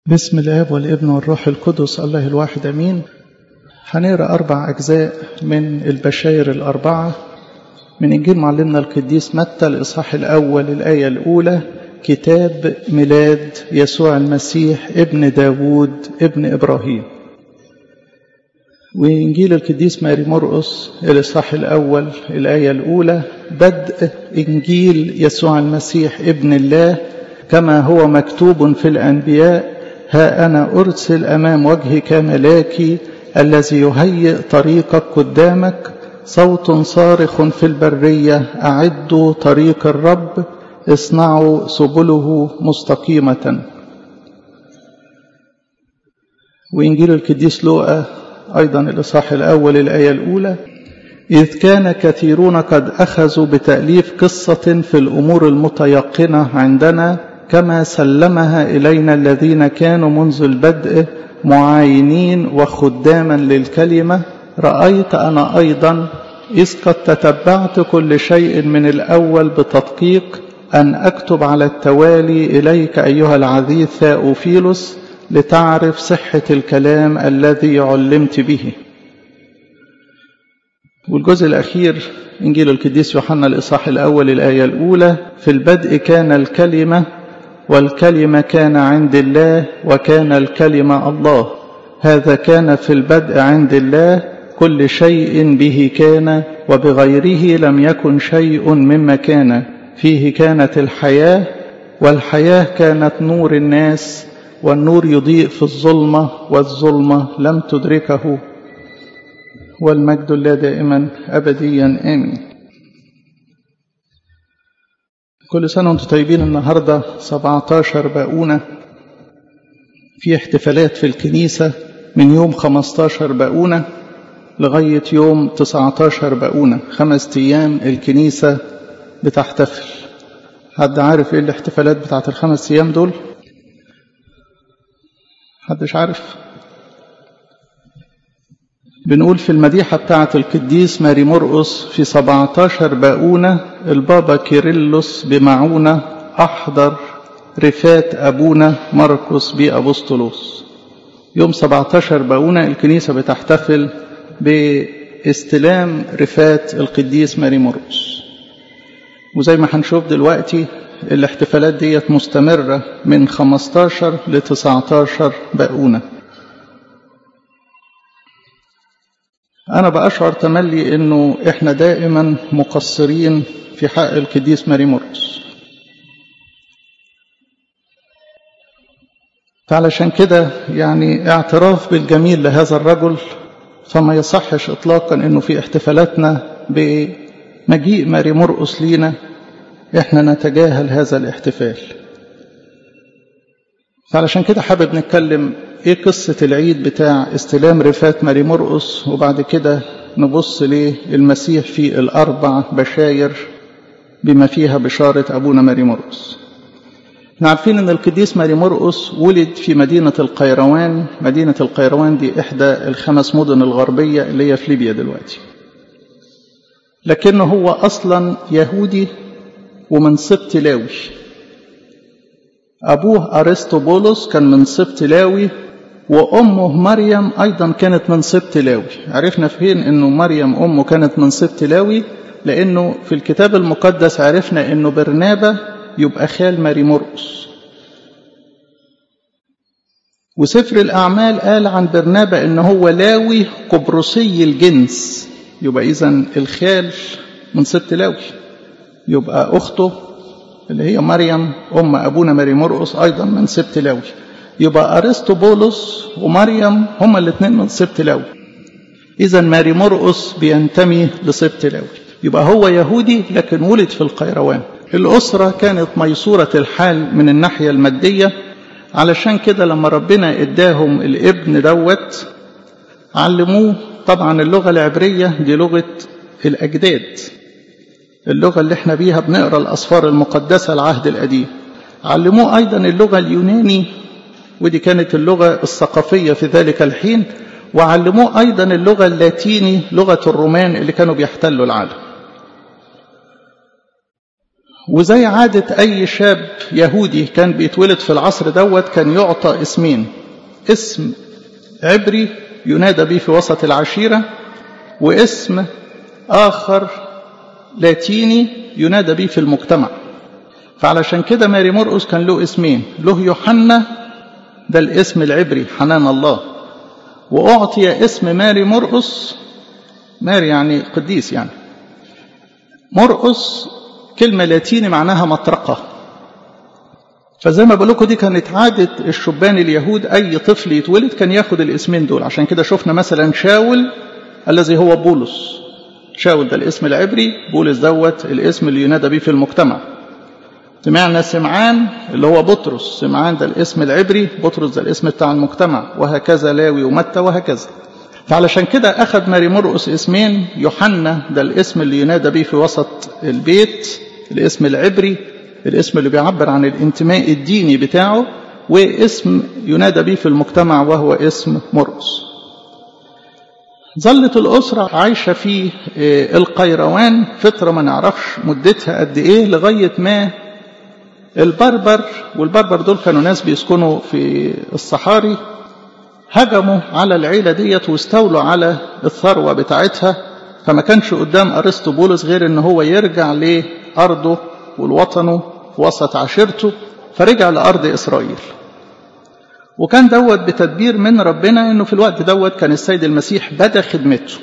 بسم الاب والابن والروح القدس الله الواحد امين هنقرا اربع اجزاء من البشاير الاربعه من انجيل معلمنا القديس متى الاصحاح الاول الايه الاولى كتاب ميلاد يسوع المسيح ابن داوود ابن ابراهيم وانجيل القديس ماري مرقس الاصحاح الاول الايه الاولى بدء انجيل يسوع المسيح ابن الله كما هو مكتوب في الانبياء ها أنا أرسل أمام وجهك ملاكي الذي يهيئ طريقك قدامك صوت صارخ في البرية أعدوا طريق الرب اصنعوا سبله مستقيمة وإنجيل القديس لوقا أيضا الإصحاح الأول الآية الأولى إذ كان كثيرون قد أخذوا بتأليف قصة في الأمور المتيقنة عندنا كما سلمها إلينا الذين كانوا منذ البدء معاينين وخداما للكلمة رأيت أنا أيضا إذ قد تتبعت كل شيء من الأول بتدقيق أن أكتب على التوالي إليك أيها العزيز ثاؤفيلوس لتعرف صحة الكلام الذي علمت به والجزء الأخير إنجيل القديس يوحنا الإصحاح الأول الآية الأولى في البدء كان الكلمة والكلمة كان عند الله وكان الكلمة الله هذا كان في البدء عند الله كل شيء به كان وبغيره لم يكن شيء مما كان فيه كانت الحياة والحياة كانت نور الناس والنور يضيء في الظلمة والظلمة لم تدركه والمجد الله دائما أبديا آمين كل سنة وانتم طيبين النهاردة 17 باقونة في احتفالات في الكنيسة من يوم 15 باقونة لغاية يوم 19 باقونة خمس أيام الكنيسة بتحتفل حد عارف ايه الاحتفالات بتاعت الخمس أيام دول؟ حدش عارف؟ بنقول في المديحة بتاعة القديس ماري مرقس في 17 باقونة البابا كيرلس بمعونة أحضر رفات أبونا مرقس بأبسطلوس يوم 17 باقونة الكنيسة بتحتفل باستلام رفات القديس ماري مرقس وزي ما هنشوف دلوقتي الاحتفالات ديت مستمرة من 15 ل 19 باقونة أنا بأشعر تملي إنه إحنا دائما مقصرين في حق القديس ماري مرقس فعلشان كده يعني اعتراف بالجميل لهذا الرجل فما يصحش إطلاقا إنه في احتفالاتنا بمجيء ماري مرقس لينا إحنا نتجاهل هذا الاحتفال فعلشان كده حابب نتكلم ايه قصة العيد بتاع استلام رفات ماري مرقس وبعد كده نبص للمسيح في الأربع بشاير بما فيها بشارة أبونا ماري مرقس احنا عارفين ان القديس ماري مرقس ولد في مدينة القيروان مدينة القيروان دي إحدى الخمس مدن الغربية اللي هي في ليبيا دلوقتي لكنه هو أصلا يهودي ومن سبط لاوي أبوه أرسطوبولوس كان من سبط لاوي وأمه مريم أيضا كانت من سبط لاوي عرفنا فين أنه مريم أمه كانت من سبط لاوي لأنه في الكتاب المقدس عرفنا أنه برنابة يبقى خال ماري مرقس وسفر الأعمال قال عن برنابة أنه هو لاوي قبرصي الجنس يبقى إذا الخال من سبط لاوي يبقى أخته اللي هي مريم أم أبونا ماري مرقس أيضا من سبط لاوي يبقى أرسطوبولوس ومريم هما الاثنين من سبط لاوي إذا ماري مرقس بينتمي لسبط لاوي يبقى هو يهودي لكن ولد في القيروان الأسرة كانت ميسورة الحال من الناحية المادية علشان كده لما ربنا اداهم الابن دوت علموه طبعا اللغة العبرية دي لغة الأجداد اللغة اللي احنا بيها بنقرا الأسفار المقدسة العهد القديم علموه أيضا اللغة اليوناني ودي كانت اللغة الثقافية في ذلك الحين وعلموه أيضا اللغة اللاتيني لغة الرومان اللي كانوا بيحتلوا العالم وزي عادة أي شاب يهودي كان بيتولد في العصر دوت كان يعطى اسمين اسم عبري ينادى به في وسط العشيرة واسم آخر لاتيني ينادى به في المجتمع فعلشان كده ماري مرقس كان له اسمين له يوحنا ده الاسم العبري حنان الله وأعطي اسم ماري مرقس ماري يعني قديس يعني مرقس كلمة لاتيني معناها مطرقة فزي ما بقول لكم دي كانت عادة الشبان اليهود أي طفل يتولد كان ياخد الاسمين دول عشان كده شفنا مثلا شاول الذي هو بولس شاول ده الاسم العبري بولس دوت الاسم اللي ينادى به في المجتمع سمعنا سمعان اللي هو بطرس سمعان ده الاسم العبري بطرس ده الاسم بتاع المجتمع وهكذا لاوي ومتى وهكذا فعلشان كده أخذ ماري مرقس اسمين يوحنا ده الاسم اللي ينادى به في وسط البيت الاسم العبري الاسم اللي بيعبر عن الانتماء الديني بتاعه واسم ينادى به في المجتمع وهو اسم مرقس ظلت الأسرة عايشة في القيروان فترة ما نعرفش مدتها قد إيه لغاية ما البربر والبربر دول كانوا ناس بيسكنوا في الصحاري هجموا على العيلة ديت واستولوا على الثروة بتاعتها فما كانش قدام أرسطو بولس غير إن هو يرجع لأرضه والوطنه وسط عشيرته فرجع لأرض إسرائيل وكان دوت بتدبير من ربنا إنه في الوقت دوت كان السيد المسيح بدأ خدمته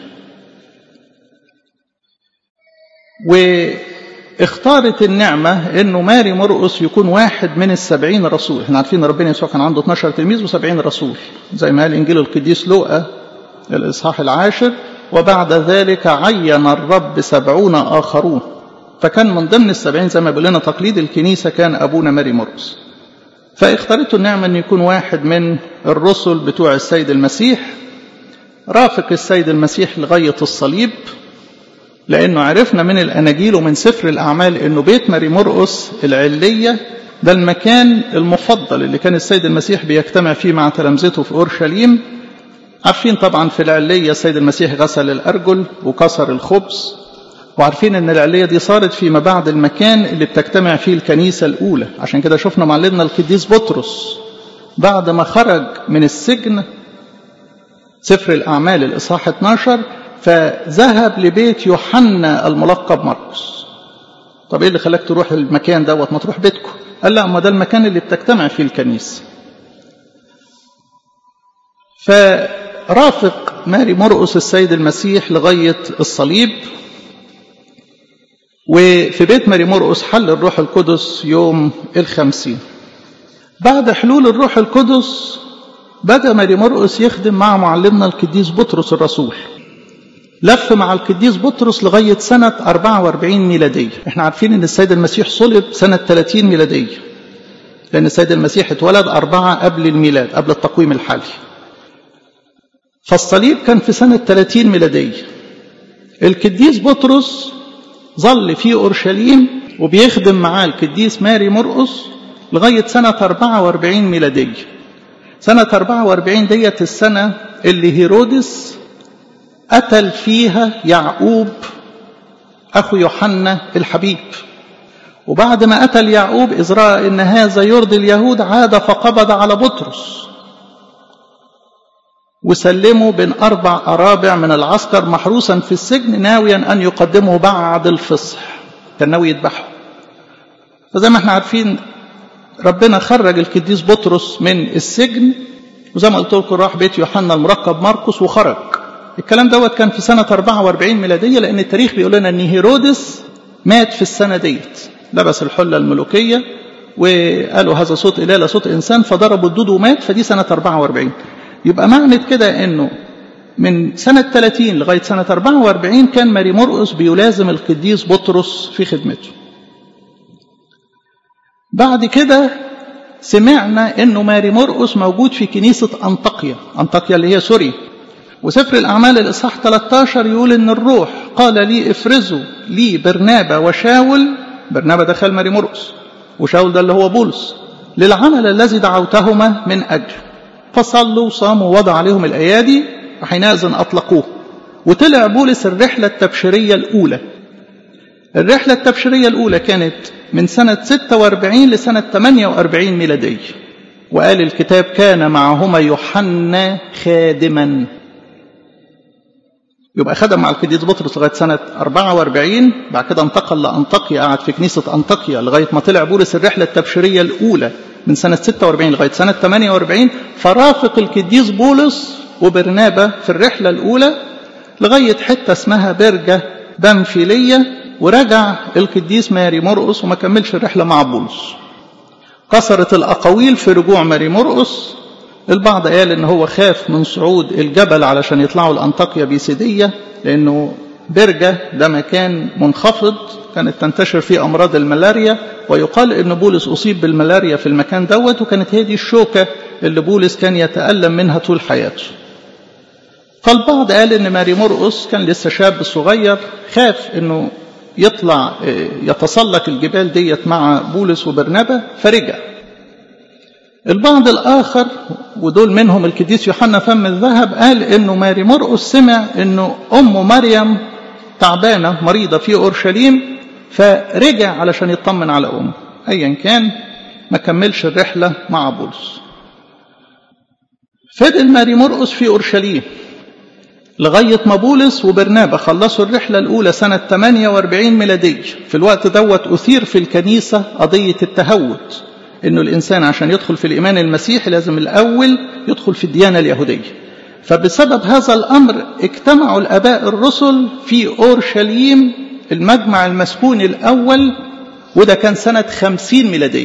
واختارت النعمة إنه ماري مرقس يكون واحد من السبعين رسول احنا عارفين ربنا يسوع كان عنده 12 تلميذ وسبعين رسول زي ما قال إنجيل القديس لوقا الإصحاح العاشر وبعد ذلك عين الرب سبعون آخرون فكان من ضمن السبعين زي ما بيقول لنا تقليد الكنيسة كان أبونا ماري مرقس فاختارته النعمة أن يكون واحد من الرسل بتوع السيد المسيح رافق السيد المسيح لغاية الصليب لأنه عرفنا من الأناجيل ومن سفر الأعمال أنه بيت ماري مرقس العلية ده المكان المفضل اللي كان السيد المسيح بيجتمع فيه مع تلامذته في أورشليم عارفين طبعا في العلية السيد المسيح غسل الأرجل وكسر الخبز وعارفين ان العليه دي صارت فيما بعد المكان اللي بتجتمع فيه الكنيسه الاولى عشان كده شفنا معلمنا القديس بطرس بعد ما خرج من السجن سفر الاعمال الاصحاح 12 فذهب لبيت يوحنا الملقب مرقس طب ايه اللي خلاك تروح المكان دوت ما تروح بيتكم قال لا ما ده المكان اللي بتجتمع فيه الكنيسه فرافق ماري مرقس السيد المسيح لغايه الصليب وفي بيت ماري مرقس حل الروح القدس يوم الخمسين بعد حلول الروح القدس بدأ ماري مرقس يخدم مع معلمنا القديس بطرس الرسول لف مع القديس بطرس لغاية سنة 44 ميلادية احنا عارفين ان السيد المسيح صلب سنة 30 ميلادية لأن السيد المسيح اتولد أربعة قبل الميلاد قبل التقويم الحالي فالصليب كان في سنة 30 ميلادية القديس بطرس ظل في أورشليم وبيخدم معاه القديس ماري مرقس لغاية سنة 44 ميلادية سنة 44 ديت السنة اللي هيرودس قتل فيها يعقوب أخو يوحنا الحبيب وبعد ما قتل يعقوب إذ رأى إن هذا يرضي اليهود عاد فقبض على بطرس وسلمه بين أربع أرابع من العسكر محروسا في السجن ناويا أن يقدمه بعد الفصح كان ناوي يذبحه فزي ما احنا عارفين ربنا خرج القديس بطرس من السجن وزي ما قلت لكم راح بيت يوحنا المرقب مرقس وخرج الكلام دوت كان في سنة 44 ميلادية لأن التاريخ بيقول لنا أن هيرودس مات في السنة ديت لبس الحلة الملوكية وقالوا هذا صوت إله لا صوت إنسان فضربوا الدود ومات فدي سنة 44 يبقى معنى كده أنه من سنة 30 لغاية سنة 44 كان ماري مرقس بيلازم القديس بطرس في خدمته بعد كده سمعنا أنه ماري مرقس موجود في كنيسة أنطاكيا أنطاكيا اللي هي سوريا وسفر الأعمال الإصحاح 13 يقول إن الروح قال لي افرزوا لي برنابا وشاول برنابا دخل ماري مرقس وشاول ده اللي هو بولس للعمل الذي دعوتهما من أجله فصلوا وصاموا ووضع عليهم الأيادي وحينئذ أطلقوه وطلع بولس الرحلة التبشيرية الأولى الرحلة التبشيرية الأولى كانت من سنة 46 لسنة 48 ميلادية وقال الكتاب كان معهما يوحنا خادما يبقى خدم مع القديس بطرس لغايه سنه 44 بعد كده انتقل لانطاكيا قعد في كنيسه انطاكيا لغايه ما طلع بولس الرحله التبشيريه الاولى من سنه 46 لغايه سنه 48 فرافق القديس بولس وبرنابا في الرحله الاولى لغايه حته اسمها برجه بنفيليه ورجع القديس ماري مرقس وما كملش الرحله مع بولس. كثرت الاقاويل في رجوع ماري مرقس البعض قال ان هو خاف من صعود الجبل علشان يطلعوا لانطاكيا بيسيديه لانه برجه ده مكان منخفض كانت تنتشر فيه امراض الملاريا ويقال ان بولس اصيب بالملاريا في المكان دوت وكانت هي دي الشوكه اللي بولس كان يتالم منها طول حياته. فالبعض قال ان ماري مرقس كان لسه شاب صغير خاف انه يطلع يتسلق الجبال ديت مع بولس وبرنابا فرجع البعض الآخر ودول منهم القديس يوحنا فم الذهب قال إنه ماري مرقس سمع إنه أم مريم تعبانة مريضة في أورشليم فرجع علشان يطمن على أمه أيا كان ما كملش الرحلة مع بولس فضل ماري مرقس في أورشليم لغاية ما بولس وبرنابا خلصوا الرحلة الأولى سنة 48 ميلادية في الوقت دوت أثير في الكنيسة قضية التهوت انه الانسان عشان يدخل في الايمان المسيحي لازم الاول يدخل في الديانه اليهوديه فبسبب هذا الامر اجتمعوا الاباء الرسل في اورشليم المجمع المسكون الاول وده كان سنه خمسين ميلاديه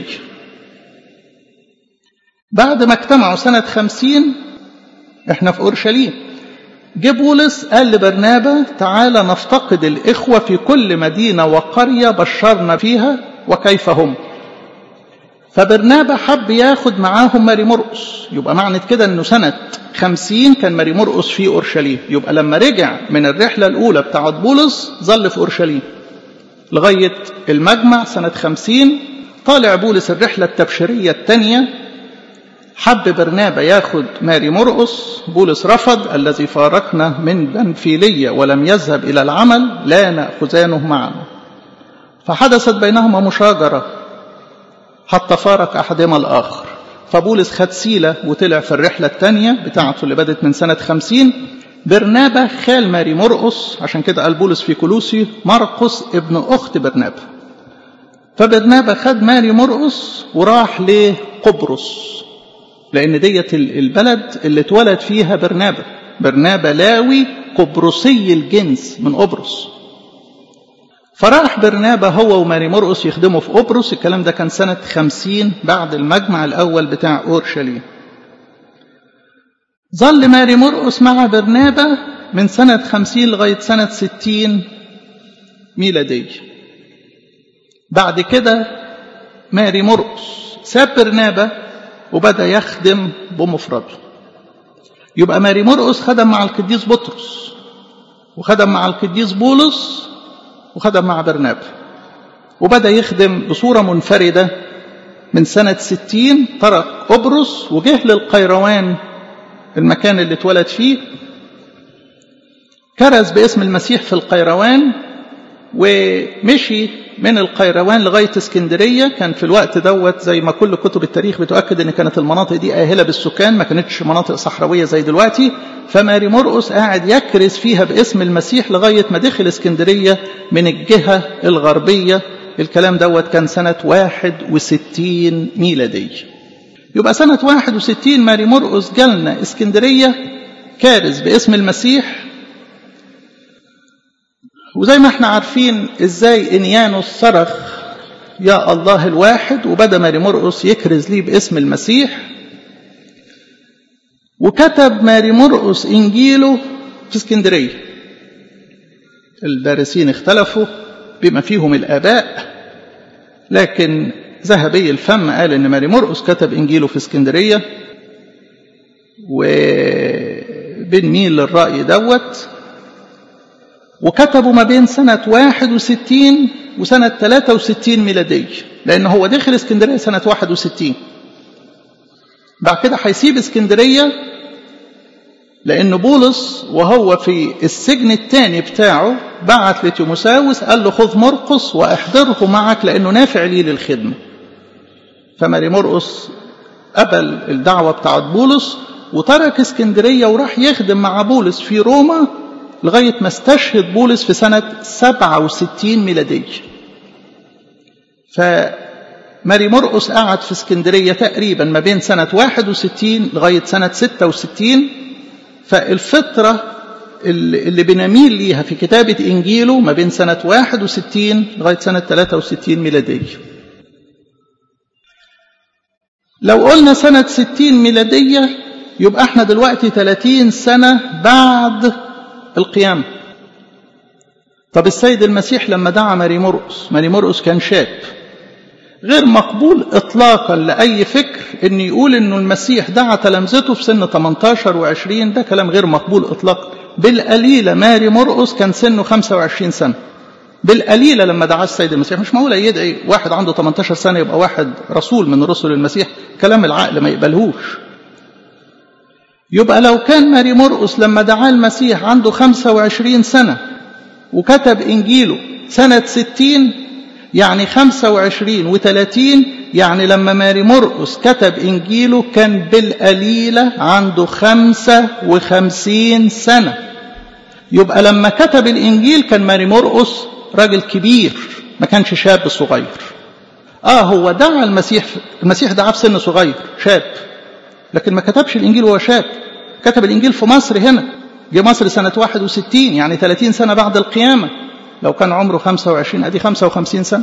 بعد ما اجتمعوا سنه خمسين احنا في اورشليم جه بولس قال لبرنابا تعالى نفتقد الاخوه في كل مدينه وقريه بشرنا فيها وكيف هم فبرنابا حب ياخد معاهم ماري مرقس يبقى معنى كده انه سنة خمسين كان ماري مرقس في أورشليم يبقى لما رجع من الرحلة الأولى بتاعت بولس ظل في أورشليم لغاية المجمع سنة خمسين طالع بولس الرحلة التبشيرية الثانية حب برنابا ياخد ماري مرقس بولس رفض الذي فارقنا من بنفيلية ولم يذهب إلى العمل لا نأخذانه معنا فحدثت بينهما مشاجرة حتى فارق أحدهما الآخر فبولس خد سيلة وطلع في الرحلة الثانية بتاعته اللي بدت من سنة خمسين برنابا خال ماري مرقس عشان كده قال بولس في كلوسي مرقس ابن أخت برنابا فبرنابا خد ماري مرقس وراح لقبرص لأن ديت البلد اللي اتولد فيها برنابا برنابا لاوي قبرصي الجنس من قبرص فراح برنابا هو وماري مرقس يخدموا في قبرص الكلام ده كان سنة خمسين بعد المجمع الأول بتاع أورشليم ظل ماري مرقس مع برنابا من سنة خمسين لغاية سنة ستين ميلادية بعد كده ماري مرقس ساب برنابا وبدأ يخدم بمفرده يبقى ماري مرقس خدم مع القديس بطرس وخدم مع القديس بولس وخدم مع برنابا وبدأ يخدم بصورة منفردة من سنة ستين ترك قبرص وجه للقيروان المكان اللي اتولد فيه كرز باسم المسيح في القيروان ومشي من القيروان لغاية اسكندرية كان في الوقت دوت زي ما كل كتب التاريخ بتؤكد ان كانت المناطق دي آهلة بالسكان ما كانتش مناطق صحراوية زي دلوقتي فماري مرقس قاعد يكرز فيها باسم المسيح لغاية ما دخل اسكندرية من الجهة الغربية الكلام دوت كان سنة واحد وستين ميلادية يبقى سنة واحد وستين ماري مرقس جالنا اسكندرية كارز باسم المسيح وزي ما احنا عارفين ازاي انيانوس صرخ يا الله الواحد وبدا ماري مرقس يكرز ليه باسم المسيح وكتب ماري مرقس انجيله في اسكندريه الدارسين اختلفوا بما فيهم الاباء لكن ذهبي الفم قال ان ماري مرقس كتب انجيله في اسكندريه وبنميل للراي دوت وكتبوا ما بين سنة 61 وسنة 63 ميلادية لأن هو دخل اسكندرية سنة 61 بعد كده هيسيب اسكندرية لأن بولس وهو في السجن الثاني بتاعه بعت لتيموساوس قال له خذ مرقس واحضره معك لأنه نافع لي للخدمة فماري مرقس قبل الدعوة بتاعت بولس وترك اسكندرية وراح يخدم مع بولس في روما لغاية ما استشهد بولس في سنة 67 ميلادية فماري مرقس قعد في اسكندرية تقريبا ما بين سنة 61 لغاية سنة 66 فالفترة اللي بنميل ليها في كتابة إنجيله ما بين سنة 61 لغاية سنة 63 ميلادية لو قلنا سنة 60 ميلادية يبقى احنا دلوقتي 30 سنة بعد القيامة طب السيد المسيح لما دعا ماري مرقس ماري مرقس كان شاب غير مقبول اطلاقا لاي فكر ان يقول انه المسيح دعا تلامذته في سن 18 و20 ده كلام غير مقبول اطلاقا بالقليله ماري مرقس كان سنه 25 سنه بالقليله لما دعا السيد المسيح مش معقول يدعي واحد عنده 18 سنه يبقى واحد رسول من رسل المسيح كلام العقل ما يقبلهوش يبقى لو كان ماري مرقس لما دعا المسيح عنده 25 سنه وكتب انجيله سنه 60 يعني 25 و30 يعني لما ماري مرقس كتب إنجيله كان بالقليلة عنده 55 سنة يبقى لما كتب الإنجيل كان ماري مرقس راجل كبير ما كانش شاب صغير آه هو دعا المسيح المسيح دعا في سن صغير شاب لكن ما كتبش الإنجيل وهو شاب كتب الإنجيل في مصر هنا جه مصر سنة 61 يعني 30 سنة بعد القيامة لو كان عمره 25 ادي 55 سنه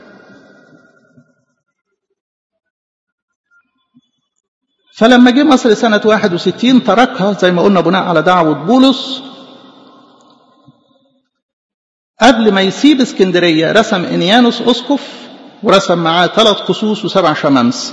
فلما جه مصر سنة 61 تركها زي ما قلنا بناء على دعوة بولس قبل ما يسيب اسكندرية رسم إنيانوس أسقف ورسم معاه ثلاث قصوص وسبع شمامس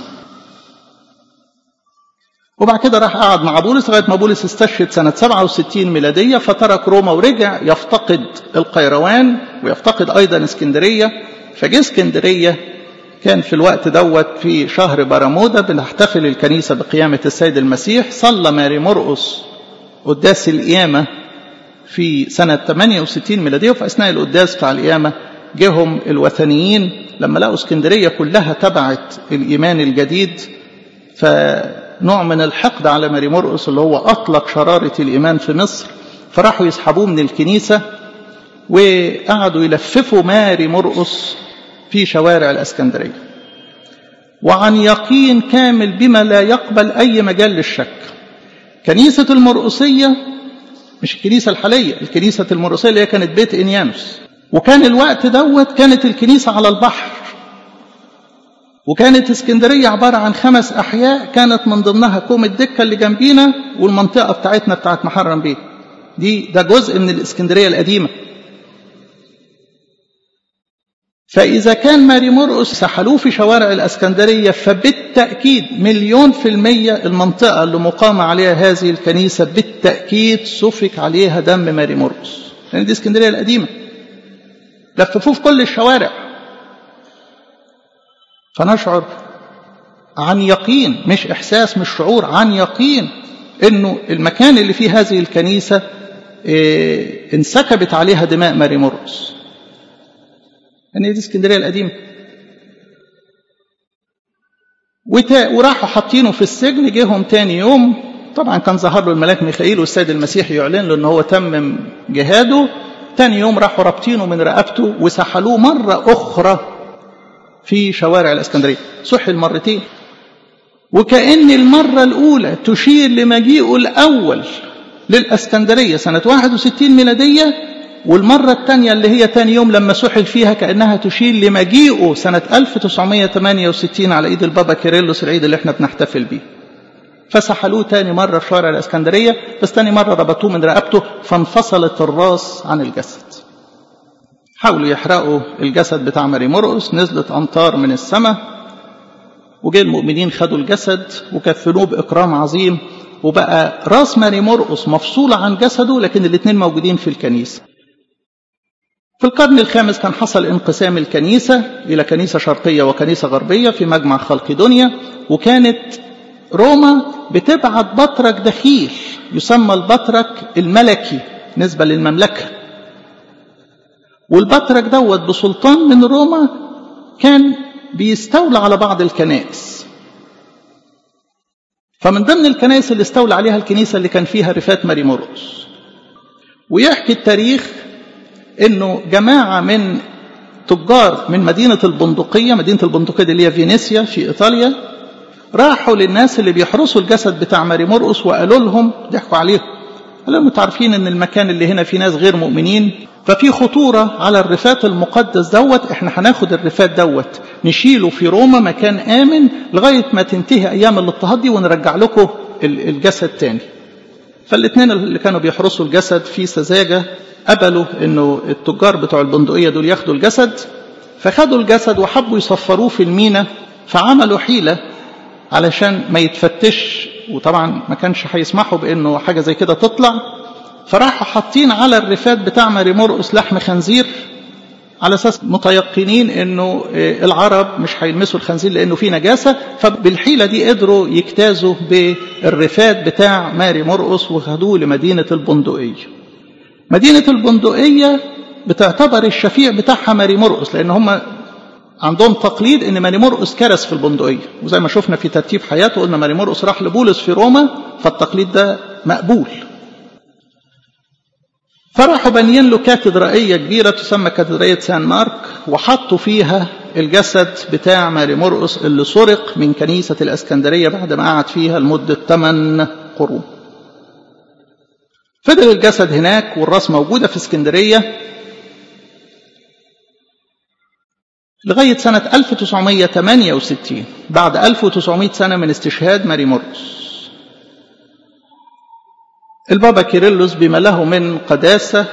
وبعد كده راح قعد مع بولس لغايه ما بولس استشهد سنه 67 ميلاديه فترك روما ورجع يفتقد القيروان ويفتقد ايضا اسكندريه فجه اسكندريه كان في الوقت دوت في شهر برمودا بنحتفل الكنيسه بقيامه السيد المسيح صلى ماري مرقس قداس القيامه في سنه 68 ميلاديه وفي اثناء القداس بتاع القيامه جهم الوثنيين لما لقوا اسكندريه كلها تبعت الايمان الجديد ف نوع من الحقد على ماري مرقس اللي هو أطلق شرارة الإيمان في مصر فراحوا يسحبوه من الكنيسة وقعدوا يلففوا ماري مرقس في شوارع الأسكندرية وعن يقين كامل بما لا يقبل أي مجال للشك كنيسة المرقسية مش الكنيسة الحالية الكنيسة المرقسية اللي هي كانت بيت إنيانوس وكان الوقت دوت كانت الكنيسة على البحر وكانت اسكندرية عبارة عن خمس أحياء كانت من ضمنها كوم الدكة اللي جنبينا والمنطقة بتاعتنا بتاعت محرم بيه دي ده جزء من الاسكندرية القديمة فإذا كان ماري مرقس سحلوه في شوارع الاسكندرية فبالتأكيد مليون في المية المنطقة اللي مقام عليها هذه الكنيسة بالتأكيد سفك عليها دم ماري مرقس لأن يعني دي اسكندرية القديمة لففوه في كل الشوارع فنشعر عن يقين مش إحساس مش شعور عن يقين إنه المكان اللي فيه هذه الكنيسة إيه انسكبت عليها دماء ماري مرقس يعني دي اسكندرية القديمة وراحوا حاطينه في السجن جيهم تاني يوم طبعا كان ظهر له الملاك ميخائيل والسيد المسيح يعلن له ان هو تمم جهاده تاني يوم راحوا رابطينه من رقبته وسحلوه مرة أخرى في شوارع الاسكندريه سحل مرتين وكأن المرة الأولى تشير لمجيئه الأول للأسكندرية سنة 61 ميلادية والمرة الثانية اللي هي تاني يوم لما سحل فيها كأنها تشير لمجيئه سنة 1968 على إيد البابا كيرلس العيد اللي احنا بنحتفل بيه فسحلوه تاني مرة في شوارع الأسكندرية بس تاني مرة ربطوه من رقبته فانفصلت الراس عن الجسد حاولوا يحرقوا الجسد بتاع ماري مرقس نزلت أمطار من السماء وجاء المؤمنين خدوا الجسد وكفنوه بإكرام عظيم وبقى راس ماري مرقس مفصولة عن جسده لكن الاثنين موجودين في الكنيسة في القرن الخامس كان حصل انقسام الكنيسة إلى كنيسة شرقية وكنيسة غربية في مجمع خلقدونيا وكانت روما بتبعت بطرك دخيل يسمى البطرك الملكي نسبة للمملكة والبطرك دوت بسلطان من روما كان بيستولى على بعض الكنائس فمن ضمن الكنائس اللي استولى عليها الكنيسة اللي كان فيها رفات ماري مرقس ويحكي التاريخ انه جماعة من تجار من مدينة البندقية مدينة البندقية دي اللي هي فينيسيا في إيطاليا راحوا للناس اللي بيحرسوا الجسد بتاع ماري مرقس وقالوا لهم ضحكوا عليهم قالوا لهم عارفين ان المكان اللي هنا فيه ناس غير مؤمنين ففي خطورة على الرفات المقدس دوت احنا هناخد الرفات دوت نشيله في روما مكان آمن لغاية ما تنتهي أيام الاضطهاد دي ونرجع لكم الجسد تاني فالاثنين اللي كانوا بيحرسوا الجسد في سذاجة قبلوا انه التجار بتوع البندقية دول ياخدوا الجسد فخدوا الجسد وحبوا يصفروه في المينا فعملوا حيلة علشان ما يتفتش وطبعا ما كانش هيسمحوا بانه حاجة زي كده تطلع فراحوا حاطين على الرفات بتاع ماري مرقس لحم خنزير على اساس متيقنين انه العرب مش هيلمسوا الخنزير لانه فيه نجاسه فبالحيله دي قدروا يجتازوا بالرفات بتاع ماري مرقس وخدوه لمدينه البندقيه. مدينه البندقيه بتعتبر الشفيع بتاعها ماري مرقس لان هم عندهم تقليد ان ماري مرقس كرس في البندقيه وزي ما شفنا في ترتيب حياته قلنا ماري مرقس راح لبولس في روما فالتقليد ده مقبول فراحوا بانيين له كاتدرائية كبيرة تسمى كاتدرائية سان مارك وحطوا فيها الجسد بتاع ماري مرقس اللي سرق من كنيسة الأسكندرية بعد ما قعد فيها لمدة 8 قرون فضل الجسد هناك والراس موجودة في اسكندرية لغاية سنة 1968 بعد 1900 سنة من استشهاد ماري مرقس البابا كيرلس بما له من قداسة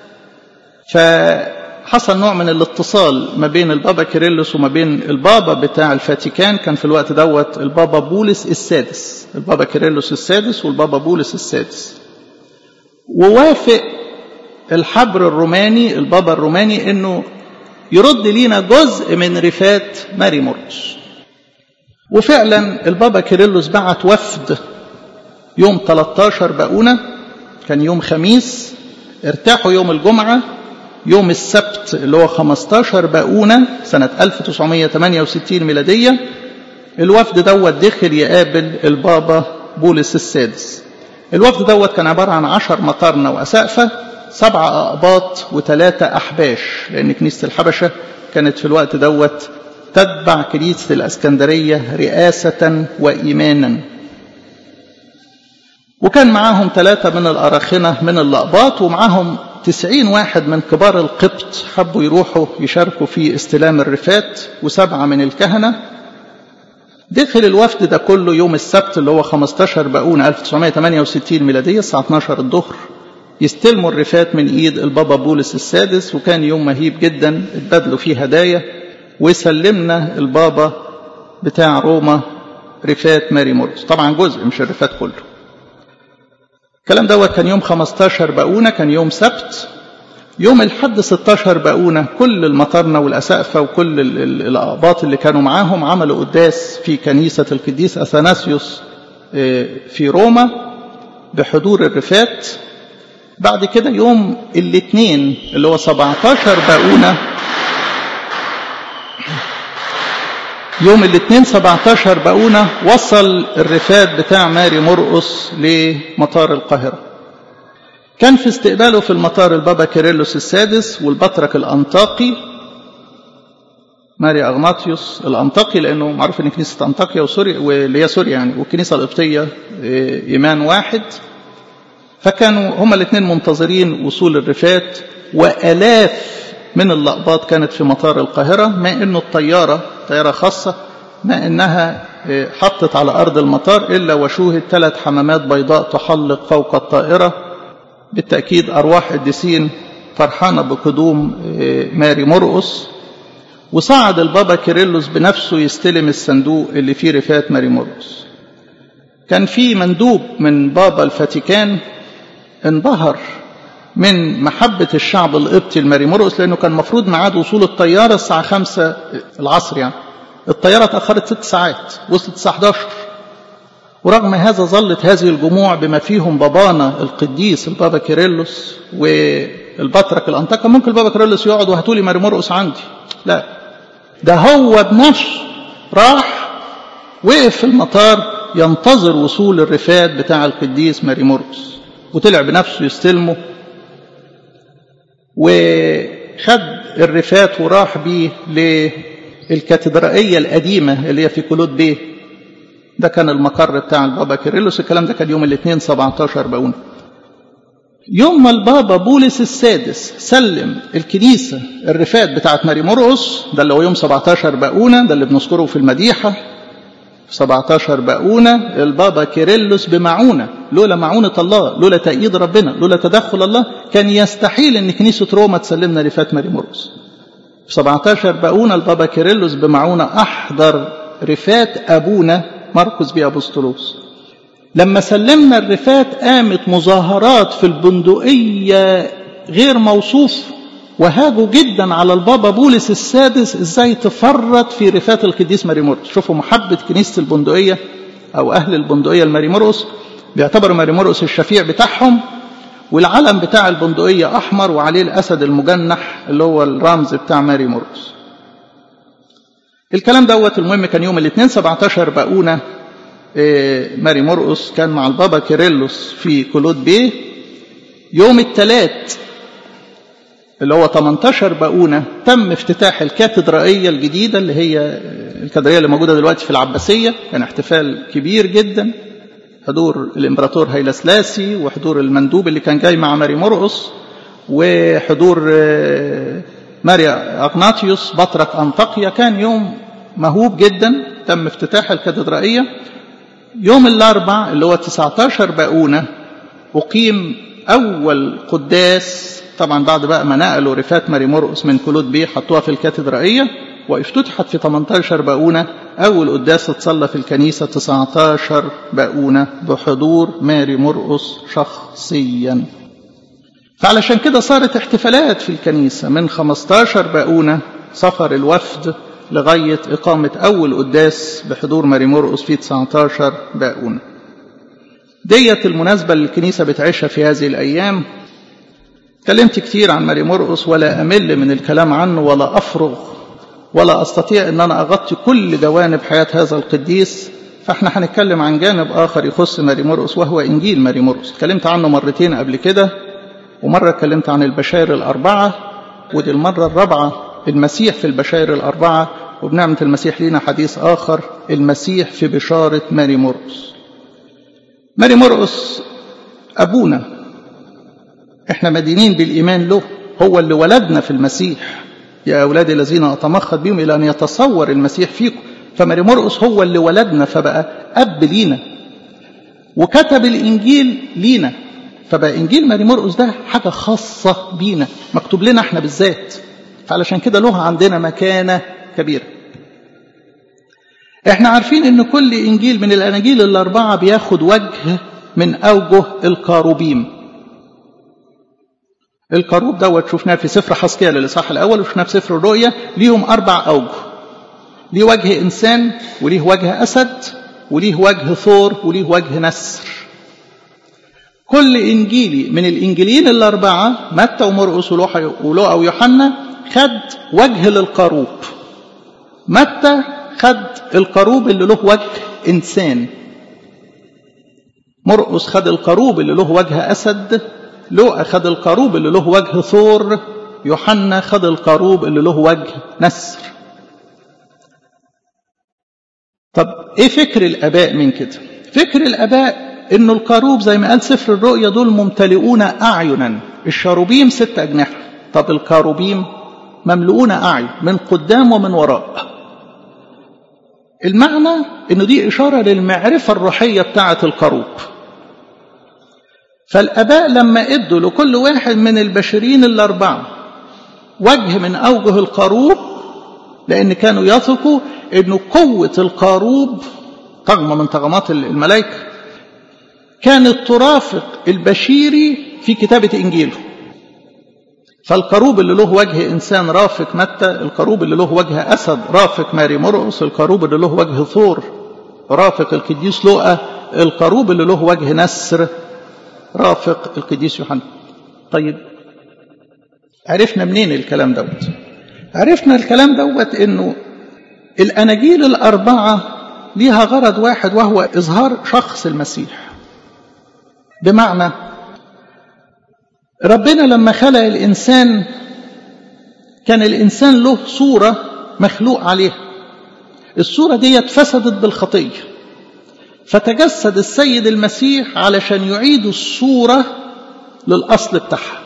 فحصل نوع من الاتصال ما بين البابا كيرلس وما بين البابا بتاع الفاتيكان كان في الوقت دوت البابا بولس السادس البابا كيرلس السادس والبابا بولس السادس ووافق الحبر الروماني البابا الروماني انه يرد لينا جزء من رفات ماري مرقس وفعلا البابا كيرلس بعت وفد يوم 13 بقونة كان يوم خميس ارتاحوا يوم الجمعة يوم السبت اللي هو 15 بقونة سنة 1968 ميلادية الوفد دوت دخل يقابل البابا بولس السادس الوفد دوت كان عبارة عن عشر مطارنة وأسقفة سبعة أقباط وثلاثة أحباش لأن كنيسة الحبشة كانت في الوقت دوت تتبع كنيسة الأسكندرية رئاسة وإيمانا وكان معاهم ثلاثة من الأراخنة من اللقباط ومعاهم تسعين واحد من كبار القبط حبوا يروحوا يشاركوا في استلام الرفات وسبعة من الكهنة دخل الوفد ده كله يوم السبت اللي هو 15 بقون 1968 ميلادية الساعة 12 الظهر يستلموا الرفات من ايد البابا بولس السادس وكان يوم مهيب جدا اتبادلوا فيه هدايا وسلمنا البابا بتاع روما رفات ماري مورس طبعا جزء مش الرفات كله الكلام دوت كان يوم 15 بقونة كان يوم سبت يوم الحد 16 بقونة كل المطرنة والأسقفة وكل الأقباط اللي كانوا معاهم عملوا قداس في كنيسة القديس أثناسيوس في روما بحضور الرفات بعد كده يوم الاثنين اللي هو 17 بقونة يوم الاثنين 17 بقونة وصل الرفات بتاع ماري مرقس لمطار القاهرة كان في استقباله في المطار البابا كيرلس السادس والبطرك الأنطاقي ماري أغناطيوس الأنطاقي لأنه معروف أن كنيسة أنطاكيا وسوريا واللي هي سوريا يعني والكنيسة القبطية إيمان واحد فكانوا هما الاثنين منتظرين وصول الرفات وآلاف من اللقبات كانت في مطار القاهرة ما أنه الطيارة طيارة خاصة ما أنها حطت على أرض المطار إلا وشوهد ثلاث حمامات بيضاء تحلق فوق الطائرة بالتأكيد أرواح قديسين فرحانة بقدوم ماري مرقس وصعد البابا كيرلس بنفسه يستلم الصندوق اللي فيه رفات ماري مرقس كان في مندوب من بابا الفاتيكان انبهر من محبة الشعب القبطي لماري مرقس لأنه كان مفروض ميعاد وصول الطيارة الساعة خمسة العصر يعني الطيارة اتأخرت ست ساعات وصلت الساعة 11 ورغم هذا ظلت هذه الجموع بما فيهم بابانا القديس البابا كيرلس والبطرك الأنطاكا ممكن البابا كيرلس يقعد وهاتولي ماري مرقس عندي لا ده هو بنفسه راح وقف في المطار ينتظر وصول الرفات بتاع القديس ماري مرقس وطلع بنفسه يستلمه وخد الرفات وراح بيه للكاتدرائية القديمة اللي هي في كلود بيه ده كان المقر بتاع البابا كيرلس الكلام ده كان يوم الاثنين 17 باون يوم ما البابا بولس السادس سلم الكنيسة الرفات بتاعت ماري مرقس ده اللي هو يوم 17 باونة ده اللي بنذكره في المديحة 17 باونة البابا كيرلس بمعونة لولا معونة الله لولا تأييد ربنا لولا تدخل الله كان يستحيل ان كنيسة روما تسلمنا رفات ماري مرقس 17 باونة البابا كيرلس بمعونة أحضر رفات أبونا مرقس بيه أبسطلوس لما سلمنا الرفات قامت مظاهرات في البندقية غير موصوف وهاجوا جدا على البابا بولس السادس ازاي تفرط في رفات القديس ماري مرقس شوفوا محبة كنيسة البندقية او اهل البندقية الماري مرقس بيعتبروا ماري مرقس الشفيع بتاعهم والعلم بتاع البندقية احمر وعليه الاسد المجنح اللي هو الرمز بتاع ماري مرقس الكلام دوت المهم كان يوم الاثنين 17 باقونة ماري مرقس كان مع البابا كيرلس في كلود بيه يوم الثلاث اللي هو 18 باقونة تم افتتاح الكاتدرائية الجديدة اللي هي الكاتدرائية اللي موجودة دلوقتي في العباسية كان احتفال كبير جدا حضور الامبراطور هيلا سلاسي وحضور المندوب اللي كان جاي مع ماري مرقس وحضور ماريا أغناطيوس بطرك أنطاكيا كان يوم مهوب جدا تم افتتاح الكاتدرائية يوم الأربع اللي هو 19 باقونة أقيم أول قداس طبعا بعد بقى ما نقلوا رفات ماري مرقس من كلود بيه حطوها في الكاتدرائية وافتتحت في 18 باقونة أول قداس اتصلى في الكنيسة 19 باقونة بحضور ماري مرقس شخصيا فعلشان كده صارت احتفالات في الكنيسة من 15 باقونة سفر الوفد لغاية إقامة أول قداس بحضور ماري مرقس في 19 باقونة ديت المناسبة اللي الكنيسة بتعيشها في هذه الأيام اتكلمت كتير عن ماري مرقس ولا أمل من الكلام عنه ولا أفرغ ولا أستطيع أن أنا أغطي كل جوانب حياة هذا القديس فاحنا هنتكلم عن جانب آخر يخص ماري مرقس وهو إنجيل ماري مرقس اتكلمت عنه مرتين قبل كده ومرة اتكلمت عن البشائر الأربعة ودي المرة الرابعة المسيح في البشائر الأربعة وبنعمة المسيح لينا حديث آخر المسيح في بشارة ماري مرقس ماري مرقس أبونا احنا مدينين بالإيمان له هو اللي ولدنا في المسيح يا أولادي الذين أتمخض بهم إلى أن يتصور المسيح فيكم فماري مرقس هو اللي ولدنا فبقى أب لينا وكتب الإنجيل لينا فبقى إنجيل ماري مرقس ده حاجة خاصة بينا مكتوب لنا احنا بالذات فعلشان كده له عندنا مكانة كبيرة احنا عارفين ان كل انجيل من الاناجيل الاربعة بياخد وجه من اوجه الكاروبيم الكروب دوت شفناه في سفر حسكيال الاصحاح الاول وشفناه في سفر الرؤيا ليهم اربع اوجه ليه وجه انسان وليه وجه اسد وليه وجه ثور وليه وجه نسر كل انجيلي من الانجيلين الاربعه متى ومرقس ولوقا ويوحنا خد وجه للقاروب متى خد القاروب اللي له وجه انسان مرقس خد القاروب اللي له وجه اسد لوقا خد القاروب اللي له وجه ثور يوحنا خد القاروب اللي له وجه نسر طب ايه فكر الاباء من كده فكر الاباء انه القاروب زي ما قال سفر الرؤيا دول ممتلئون اعينا الشاروبيم ست اجنحه طب الكاروبيم مملؤون اعين من قدام ومن وراء المعنى انه دي اشاره للمعرفه الروحيه بتاعه الكروب فالاباء لما ادوا لكل واحد من البشرين الاربعه وجه من اوجه القاروب لان كانوا يثقوا انه قوه القاروب طغمه من طغمات الملائكه كانت ترافق البشيري في كتابه انجيله فالقروب اللي له وجه إنسان رافق متى القروب اللي له وجه أسد رافق ماري مرقس القروب اللي له وجه ثور رافق القديس لوقا القروب اللي له وجه نسر رافق القديس يوحنا طيب عرفنا منين الكلام دوت عرفنا الكلام دوت انه الاناجيل الاربعه ليها غرض واحد وهو اظهار شخص المسيح بمعنى ربنا لما خلق الانسان كان الانسان له صوره مخلوق عليها الصوره دي فسدت بالخطيه فتجسد السيد المسيح علشان يعيد الصوره للاصل بتاعها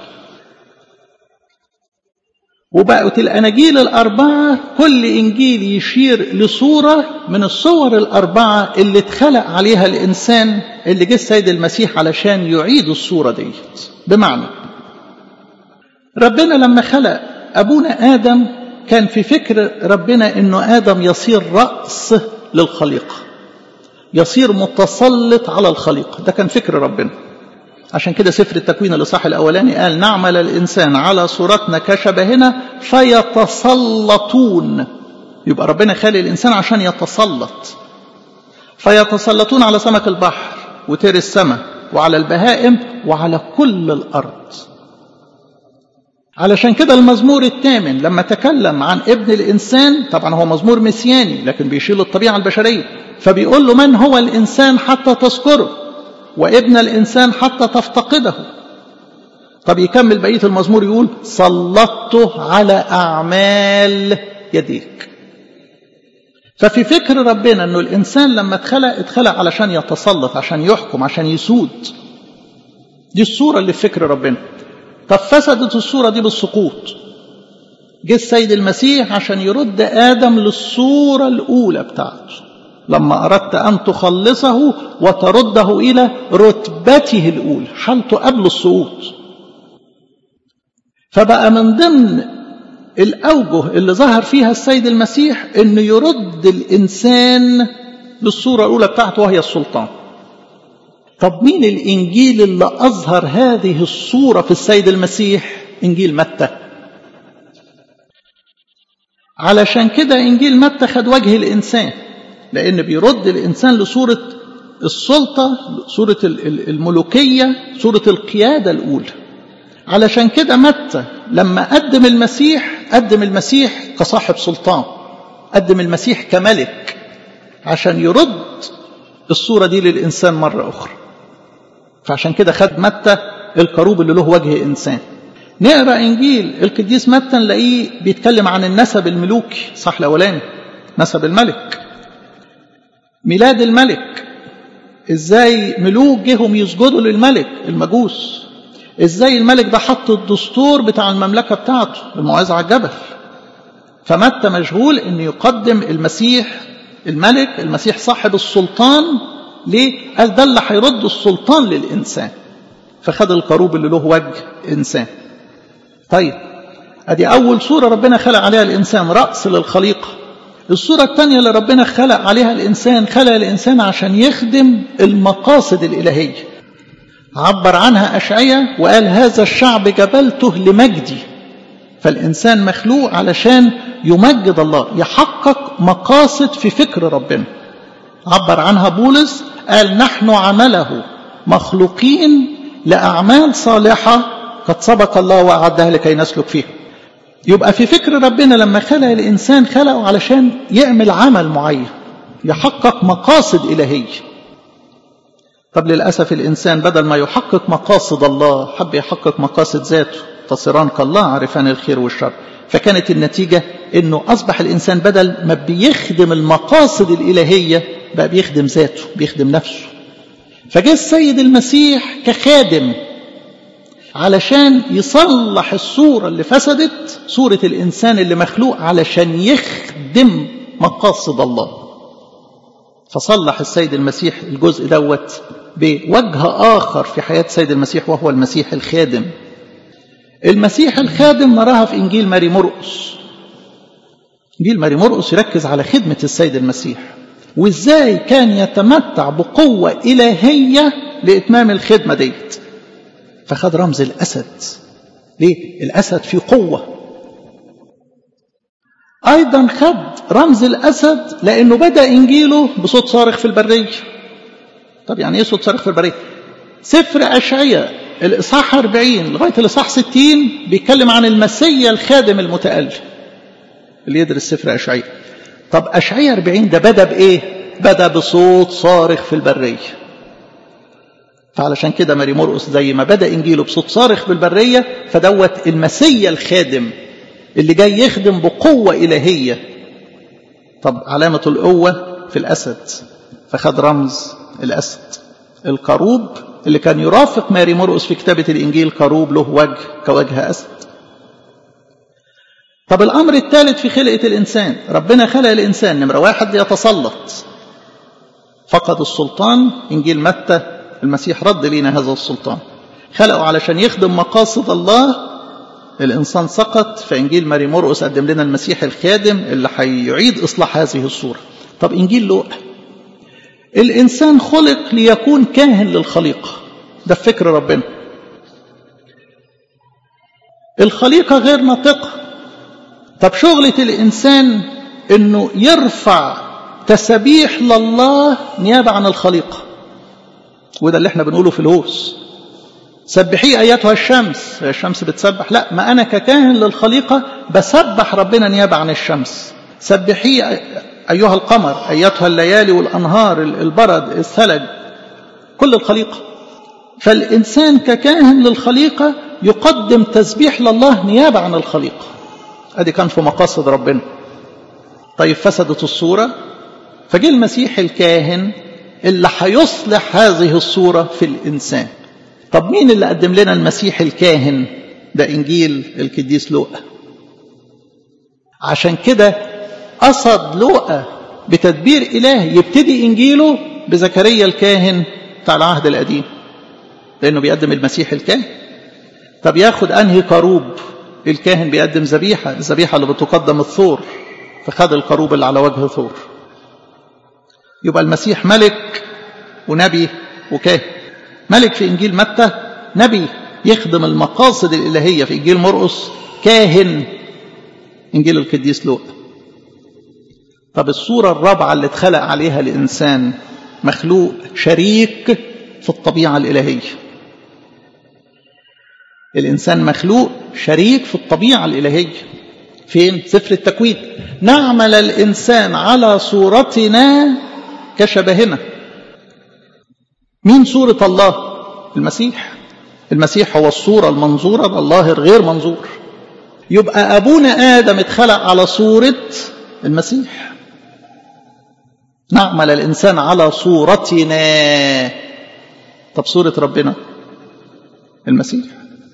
وبقت الأناجيل الأربعة كل إنجيل يشير لصورة من الصور الأربعة اللي اتخلق عليها الإنسان اللي جه السيد المسيح علشان يعيد الصورة ديت بمعنى ربنا لما خلق أبونا آدم كان في فكر ربنا إنه آدم يصير رأس للخليقة يصير متسلط على الخليقة ده كان فكر ربنا عشان كده سفر التكوين الإصحاح الأولاني قال نعمل الإنسان على صورتنا كشبهنا فيتسلطون يبقى ربنا خالق الإنسان عشان يتسلط فيتسلطون على سمك البحر وطير السماء وعلى البهائم وعلى كل الأرض علشان كده المزمور الثامن لما تكلم عن ابن الإنسان طبعا هو مزمور مسياني لكن بيشيل الطبيعة البشرية فبيقول له من هو الإنسان حتى تذكره وابن الإنسان حتى تفتقده طب يكمل بقية المزمور يقول سلطته على أعمال يديك ففي فكر ربنا أنه الإنسان لما اتخلق اتخلق علشان يتسلط عشان يحكم عشان يسود دي الصورة اللي في فكر ربنا طب فسدت الصورة دي بالسقوط جه السيد المسيح عشان يرد آدم للصورة الأولى بتاعته لما أردت أن تخلصه وترده إلى رتبته الأولى حالته قبل السقوط فبقى من ضمن الأوجه اللي ظهر فيها السيد المسيح أنه يرد الإنسان للصورة الأولى بتاعته وهي السلطان طب مين الإنجيل اللي أظهر هذه الصورة في السيد المسيح إنجيل متى علشان كده إنجيل متى خد وجه الإنسان لأن بيرد الإنسان لصورة السلطة صورة الملوكية صورة القيادة الأولى علشان كده متى لما قدم المسيح قدم المسيح كصاحب سلطان قدم المسيح كملك عشان يرد الصورة دي للإنسان مرة أخرى فعشان كده خد متى الكروب اللي له وجه إنسان نقرأ إنجيل القديس متى نلاقيه بيتكلم عن النسب الملوكي صح الأولاني نسب الملك ميلاد الملك ازاي ملوك جيهم يسجدوا للملك المجوس ازاي الملك ده حط الدستور بتاع المملكة بتاعته الموعظة على الجبل فمتى مشغول ان يقدم المسيح الملك المسيح صاحب السلطان ليه؟ قال ده اللي هيرد السلطان للإنسان فخد الكروب اللي له وجه إنسان طيب ادي أول صورة ربنا خلق عليها الإنسان رأس للخليقة الصورة الثانية اللي ربنا خلق عليها الإنسان خلق الإنسان عشان يخدم المقاصد الإلهية عبر عنها أشعية وقال هذا الشعب جبلته لمجدي فالإنسان مخلوق علشان يمجد الله يحقق مقاصد في فكر ربنا عبر عنها بولس قال نحن عمله مخلوقين لأعمال صالحة قد سبق الله وأعدها لكي نسلك فيها يبقى في فكر ربنا لما خلق الإنسان خلقه علشان يعمل عمل معين يحقق مقاصد إلهية طب للأسف الإنسان بدل ما يحقق مقاصد الله حب يحقق مقاصد ذاته تصيران كالله عارفان الخير والشر فكانت النتيجة أنه أصبح الإنسان بدل ما بيخدم المقاصد الإلهية بقى بيخدم ذاته بيخدم نفسه فجاء السيد المسيح كخادم علشان يصلح الصورة اللي فسدت صورة الإنسان اللي مخلوق علشان يخدم مقاصد الله فصلح السيد المسيح الجزء دوت بوجه آخر في حياة السيد المسيح وهو المسيح الخادم المسيح الخادم نراها في إنجيل ماري مرقس إنجيل ماري مرقس يركز على خدمة السيد المسيح وإزاي كان يتمتع بقوة إلهية لإتمام الخدمة ديت فخد رمز الأسد ليه؟ الأسد فيه قوة أيضا خد رمز الأسد لأنه بدأ إنجيله بصوت صارخ في البرية طب يعني ايه صوت صارخ في البريه سفر اشعياء الاصحاح 40 لغايه الاصحاح 60 بيتكلم عن المسيا الخادم المتالم اللي يدرس سفر اشعياء طب اشعياء 40 ده بدا بايه بدا بصوت صارخ في البريه فعلشان كده ماري مرقس زي ما بدا انجيله بصوت صارخ بالبريه فدوت المسيا الخادم اللي جاي يخدم بقوه الهيه طب علامه القوه في الاسد فخد رمز الاسد الكروب اللي كان يرافق ماري مرقس في كتابه الانجيل كروب له وجه كوجه اسد طب الامر الثالث في خلقه الانسان ربنا خلق الانسان نمره واحد ليتسلط فقد السلطان انجيل متى المسيح رد لينا هذا السلطان خلقه علشان يخدم مقاصد الله الإنسان سقط فإنجيل ماري مرقس قدم لنا المسيح الخادم اللي هيعيد إصلاح هذه الصورة طب إنجيل لوقا الإنسان خلق ليكون كاهن للخليقة ده فكر ربنا الخليقة غير ناطقة طب شغلة الإنسان إنه يرفع تسبيح لله نيابة عن الخليقة وده اللي احنا بنقوله في الهوس سبحي ايتها الشمس الشمس بتسبح لا ما انا ككاهن للخليقه بسبح ربنا نيابه عن الشمس سبحي ايها القمر ايتها الليالي والانهار البرد الثلج كل الخليقه فالانسان ككاهن للخليقه يقدم تسبيح لله نيابه عن الخليقه ادي كان في مقاصد ربنا طيب فسدت الصوره فجه المسيح الكاهن اللي هيصلح هذه الصورة في الإنسان طب مين اللي قدم لنا المسيح الكاهن ده إنجيل القديس لوقا عشان كده قصد لوقا بتدبير إلهي يبتدي إنجيله بزكريا الكاهن بتاع العهد القديم لأنه بيقدم المسيح الكاهن طب ياخد أنهي كروب الكاهن بيقدم ذبيحة الذبيحة اللي بتقدم الثور فخد الكروب اللي على وجه ثور يبقى المسيح ملك ونبي وكاهن ملك في إنجيل متى نبي يخدم المقاصد الإلهية في إنجيل مرقس كاهن إنجيل القديس لوقا طب الصورة الرابعة اللي اتخلق عليها الإنسان مخلوق شريك في الطبيعة الإلهية الإنسان مخلوق شريك في الطبيعة الإلهية فين؟ سفر التكوين نعمل الإنسان على صورتنا كشبهنا مين صورة الله المسيح المسيح هو الصورة المنظورة لله الغير منظور يبقى أبونا آدم اتخلق على صورة المسيح نعمل الإنسان على صورتنا طب صورة ربنا المسيح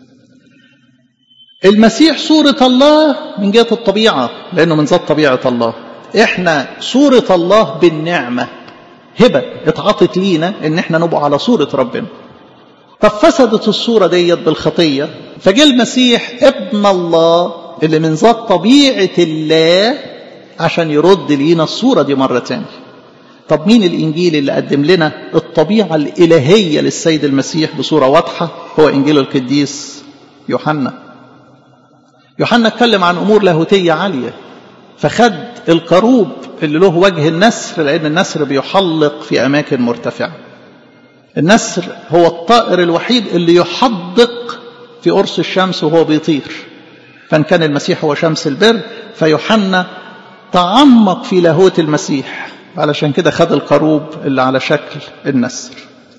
المسيح صورة الله من جهة الطبيعة لأنه من ذات طبيعة الله إحنا صورة الله بالنعمة هبة اتعطت لينا إن إحنا نبقى على صورة ربنا طب فسدت الصورة ديت بالخطية فجاء المسيح ابن الله اللي من ذات طبيعة الله عشان يرد لينا الصورة دي مرة تانية طب مين الإنجيل اللي قدم لنا الطبيعة الإلهية للسيد المسيح بصورة واضحة هو إنجيل القديس يوحنا يوحنا اتكلم عن أمور لاهوتية عالية فخد الكروب اللي له وجه النسر لأن النسر بيحلق في أماكن مرتفعة النسر هو الطائر الوحيد اللي يحدق في قرص الشمس وهو بيطير فإن كان المسيح هو شمس البر فيوحنا تعمق في لاهوت المسيح علشان كده خد الكروب اللي على شكل النسر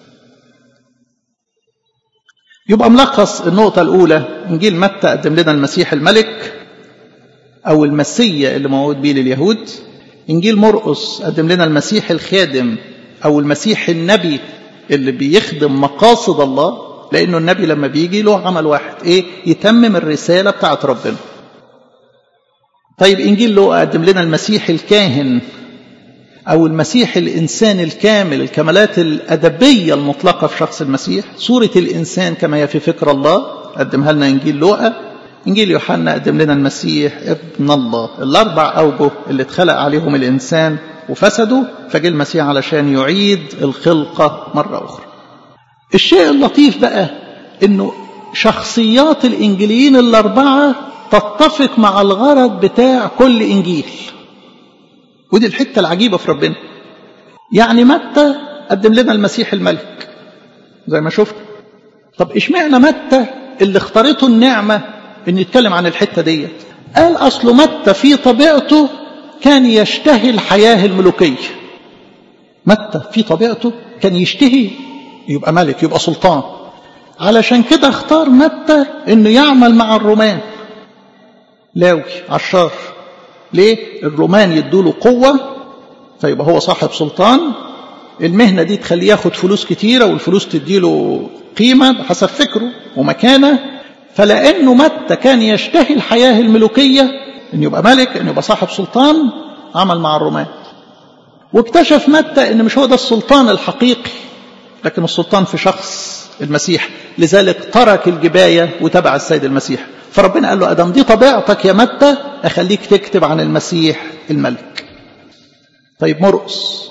يبقى ملخص النقطة الأولى إنجيل متى قدم لنا المسيح الملك أو المسيا اللي موعود بيه لليهود إنجيل مرقس قدم لنا المسيح الخادم أو المسيح النبي اللي بيخدم مقاصد الله لأنه النبي لما بيجي له عمل واحد إيه يتمم الرسالة بتاعت ربنا طيب إنجيل لوقا قدم لنا المسيح الكاهن أو المسيح الإنسان الكامل الكمالات الأدبية المطلقة في شخص المسيح صورة الإنسان كما هي في فكر الله قدمها لنا إنجيل لوقا إنجيل يوحنا قدم لنا المسيح ابن الله الأربع أوجه اللي اتخلق عليهم الإنسان وفسدوا فجاء المسيح علشان يعيد الخلقة مرة أخرى الشيء اللطيف بقى إنه شخصيات الإنجيليين الأربعة تتفق مع الغرض بتاع كل إنجيل ودي الحتة العجيبة في ربنا يعني متى قدم لنا المسيح الملك زي ما شفنا طب اشمعنى متى اللي اختارته النعمة ان يتكلم عن الحتة ديت قال اصل متى في طبيعته كان يشتهي الحياة الملوكية متى في طبيعته كان يشتهي يبقى ملك يبقى سلطان علشان كده اختار متى انه يعمل مع الرومان لاوي عشار ليه الرومان يدوله قوة فيبقى هو صاحب سلطان المهنة دي تخليه ياخد فلوس كتيرة والفلوس تديله قيمة بحسب فكره ومكانه فلأنه متى كان يشتهي الحياة الملوكية أن يبقى ملك أن يبقى صاحب سلطان عمل مع الرومان واكتشف متى أن مش هو ده السلطان الحقيقي لكن السلطان في شخص المسيح لذلك ترك الجباية وتبع السيد المسيح فربنا قال له أدم دي طبيعتك يا متى أخليك تكتب عن المسيح الملك طيب مرقس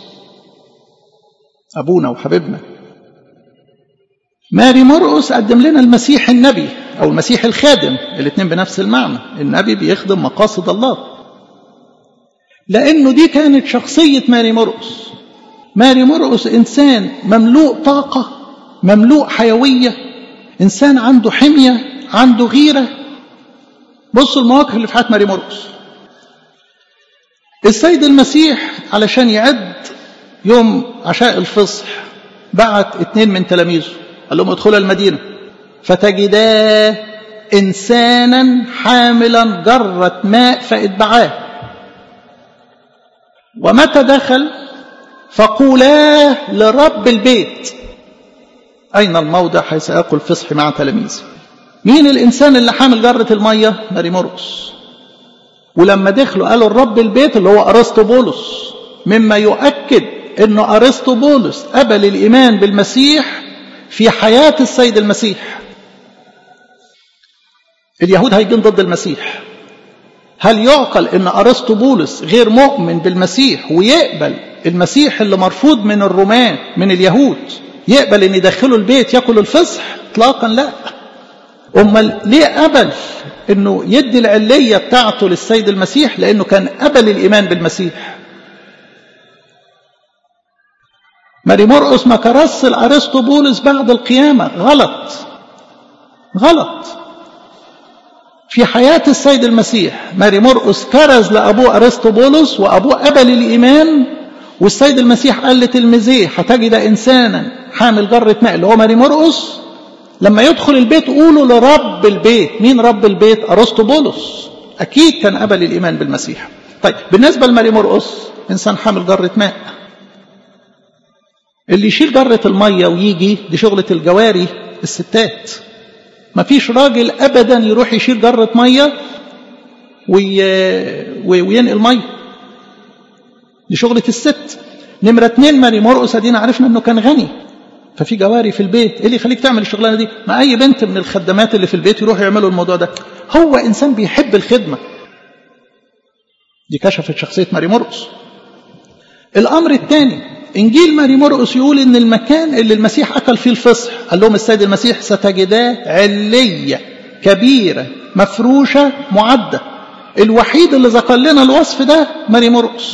أبونا وحبيبنا ماري مرقس قدم لنا المسيح النبي أو المسيح الخادم الاثنين بنفس المعنى النبي بيخدم مقاصد الله لأنه دي كانت شخصية ماري مرقس ماري مرقس إنسان مملوء طاقة مملوء حيوية إنسان عنده حمية عنده غيرة بصوا المواقف اللي في حياة ماري مرقس السيد المسيح علشان يعد يوم عشاء الفصح بعت اتنين من تلاميذه قال لهم ادخلوا المدينة فتجدا إنسانا حاملا جرة ماء فاتبعاه ومتى دخل فقولا لرب البيت أين الموضع حيث أكل فصح مع تلاميذي مين الإنسان اللي حامل جرة المية ماري مرقس ولما دخلوا قالوا الرب البيت اللي هو أرسطو بولس مما يؤكد أنه أرسطو بولس قبل الإيمان بالمسيح في حياة السيد المسيح اليهود هيجين ضد المسيح هل يعقل ان ارسطو بولس غير مؤمن بالمسيح ويقبل المسيح اللي مرفوض من الرومان من اليهود يقبل ان يدخله البيت ياكل الفصح اطلاقا لا امال ليه قبل انه يدي العليه بتاعته للسيد المسيح لانه كان قبل الايمان بالمسيح ماري مرقس ما كرس الارسطو بولس بعد القيامه غلط غلط في حياة السيد المسيح ماري مرقس كرز لأبوه أرسطو بولس وأبوه قبل الإيمان والسيد المسيح قال لتلميذيه هتجد إنسانا حامل جرة ماء اللي هو ماري مرقس لما يدخل البيت قولوا لرب البيت مين رب البيت أرسطو بولس أكيد كان قبل الإيمان بالمسيح طيب بالنسبة لماري مرقس إنسان حامل جرة ماء اللي يشيل جرة المية ويجي دي شغلة الجواري الستات ما فيش راجل ابدا يروح يشيل جره ميه وي... وينقل ميه دي شغله الست نمره اتنين ماري مرقس ادينا عرفنا انه كان غني ففي جواري في البيت ايه اللي يخليك تعمل الشغلانه دي ما اي بنت من الخدامات اللي في البيت يروحوا يعملوا الموضوع ده هو انسان بيحب الخدمه دي كشفت شخصيه ماري مرقس الامر الثاني انجيل ماري مرقس يقول ان المكان اللي المسيح اكل فيه الفصح قال لهم السيد المسيح ستجداه عليه كبيره مفروشه معده الوحيد اللي ذكر لنا الوصف ده ماري مرقس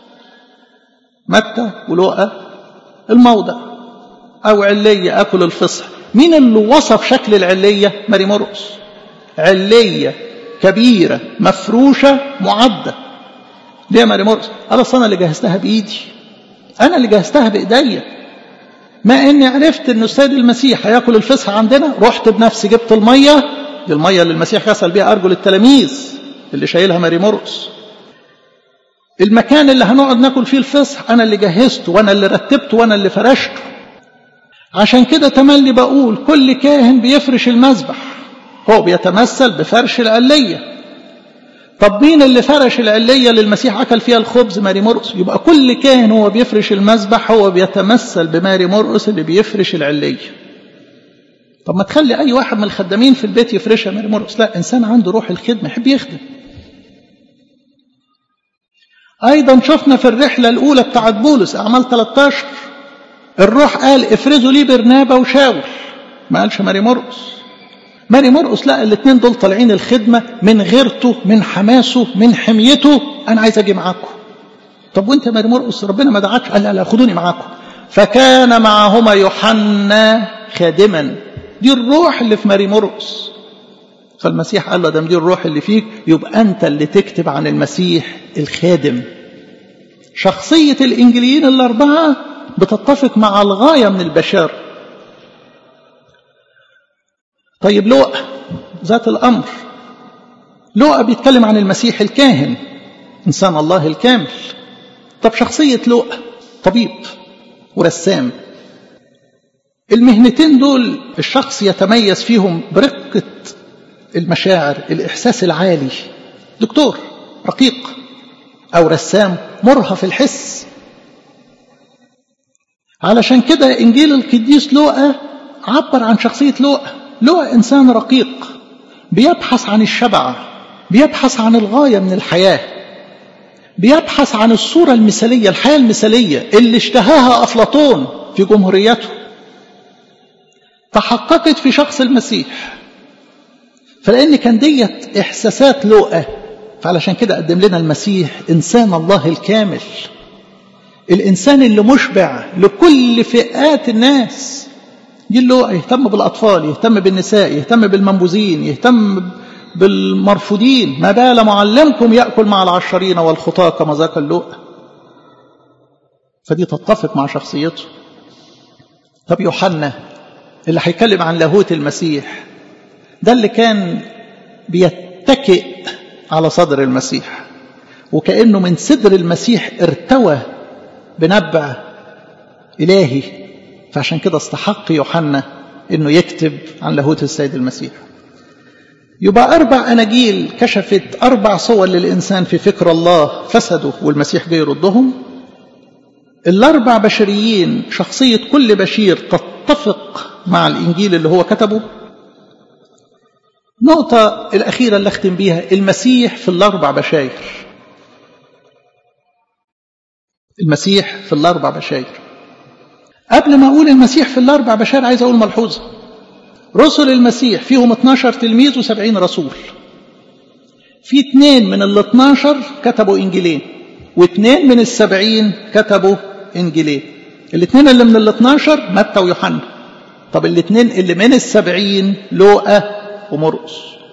متى ولوقا الموضع او عليه اكل الفصح مين اللي وصف شكل العليه ماري مرقس عليه كبيره مفروشه معده ليه يا ماري مرقس قال اصل انا اللي جهزتها بايدي أنا اللي جهزتها بإيديا ما إني عرفت إن السيد المسيح هياكل الفصح عندنا رحت بنفسي جبت المية دي المية اللي المسيح غسل بيها أرجل التلاميذ اللي شايلها ماري مرقس المكان اللي هنقعد ناكل فيه الفصح أنا اللي جهزته وأنا اللي رتبته وأنا اللي فرشته عشان كده تملي بقول كل كاهن بيفرش المذبح هو بيتمثل بفرش العليه طب مين اللي فرش العلية للمسيح أكل فيها الخبز ماري مرقس يبقى كل كاهن هو بيفرش المذبح هو بيتمثل بماري مرقس اللي بيفرش العلية طب ما تخلي أي واحد من الخدامين في البيت يفرشها ماري مرقس لا إنسان عنده روح الخدمة يحب يخدم أيضا شفنا في الرحلة الأولى بتاعت بولس أعمال 13 الروح قال افرزوا لي برنابا وشاول ما قالش ماري مرقس ماري مرقس لا الاثنين دول طالعين الخدمة من غيرته من حماسه من حميته أنا عايز أجي معاكم طب وأنت ماري مرقس ربنا ما دعاكش قال لا لا خدوني معاكم فكان معهما يوحنا خادما دي الروح اللي في ماري مرقس فالمسيح قال له ده دي الروح اللي فيك يبقى انت اللي تكتب عن المسيح الخادم شخصية الإنجليين الأربعة بتتفق مع الغاية من البشر طيب لوقا ذات الأمر لوقا بيتكلم عن المسيح الكاهن إنسان الله الكامل طب شخصية لوقا طبيب ورسام المهنتين دول الشخص يتميز فيهم برقة المشاعر الإحساس العالي دكتور رقيق أو رسام مرهف الحس علشان كده إنجيل القديس لوقا عبر عن شخصية لوقا لوقا إنسان رقيق بيبحث عن الشبع بيبحث عن الغاية من الحياة بيبحث عن الصورة المثالية الحياة المثالية اللي اشتهاها أفلاطون في جمهوريته تحققت في شخص المسيح فلأن كان ديت إحساسات لوقا فعلشان كده قدم لنا المسيح إنسان الله الكامل الإنسان اللي مشبع لكل فئات الناس دي اللي يهتم بالأطفال يهتم بالنساء يهتم بالمنبوذين يهتم بالمرفوضين ما بال معلمكم يأكل مع العشرين والخطاة كما ذاك اللؤ فدي تتفق مع شخصيته طب يوحنا اللي هيتكلم عن لاهوت المسيح ده اللي كان بيتكئ على صدر المسيح وكأنه من صدر المسيح ارتوى بنبع إلهي فعشان كده استحق يوحنا انه يكتب عن لاهوت السيد المسيح يبقى أربع أناجيل كشفت أربع صور للإنسان في فكر الله فسدوا والمسيح جاي يردهم الأربع بشريين شخصية كل بشير تتفق مع الإنجيل اللي هو كتبه نقطة الأخيرة اللي أختم بيها المسيح في الأربع بشاير المسيح في الأربع بشاير قبل ما أقول المسيح في الأربع بشاير عايز أقول ملحوظة رسل المسيح فيهم 12 تلميذ و70 رسول في اثنين من ال 12 كتبوا إنجيلين واثنين من السبعين كتبوا إنجيلين الاثنين اللي من ال 12 متى ويوحنا طب الاثنين اللي من السبعين لوقا ومرقس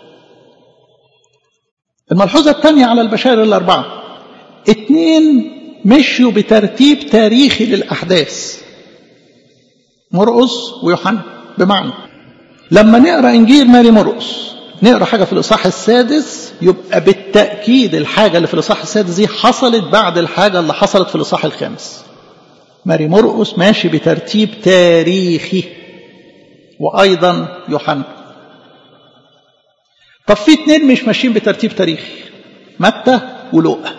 الملحوظة الثانية على البشائر الأربعة اثنين مشوا بترتيب تاريخي للأحداث مرقس ويوحنا بمعنى لما نقرأ إنجيل ماري مرقس نقرأ حاجة في الإصحاح السادس يبقى بالتأكيد الحاجة اللي في الإصحاح السادس دي حصلت بعد الحاجة اللي حصلت في الإصحاح الخامس ماري مرقس ماشي بترتيب تاريخي وأيضا يوحنا طب في اتنين مش ماشيين بترتيب تاريخي متى ولوقا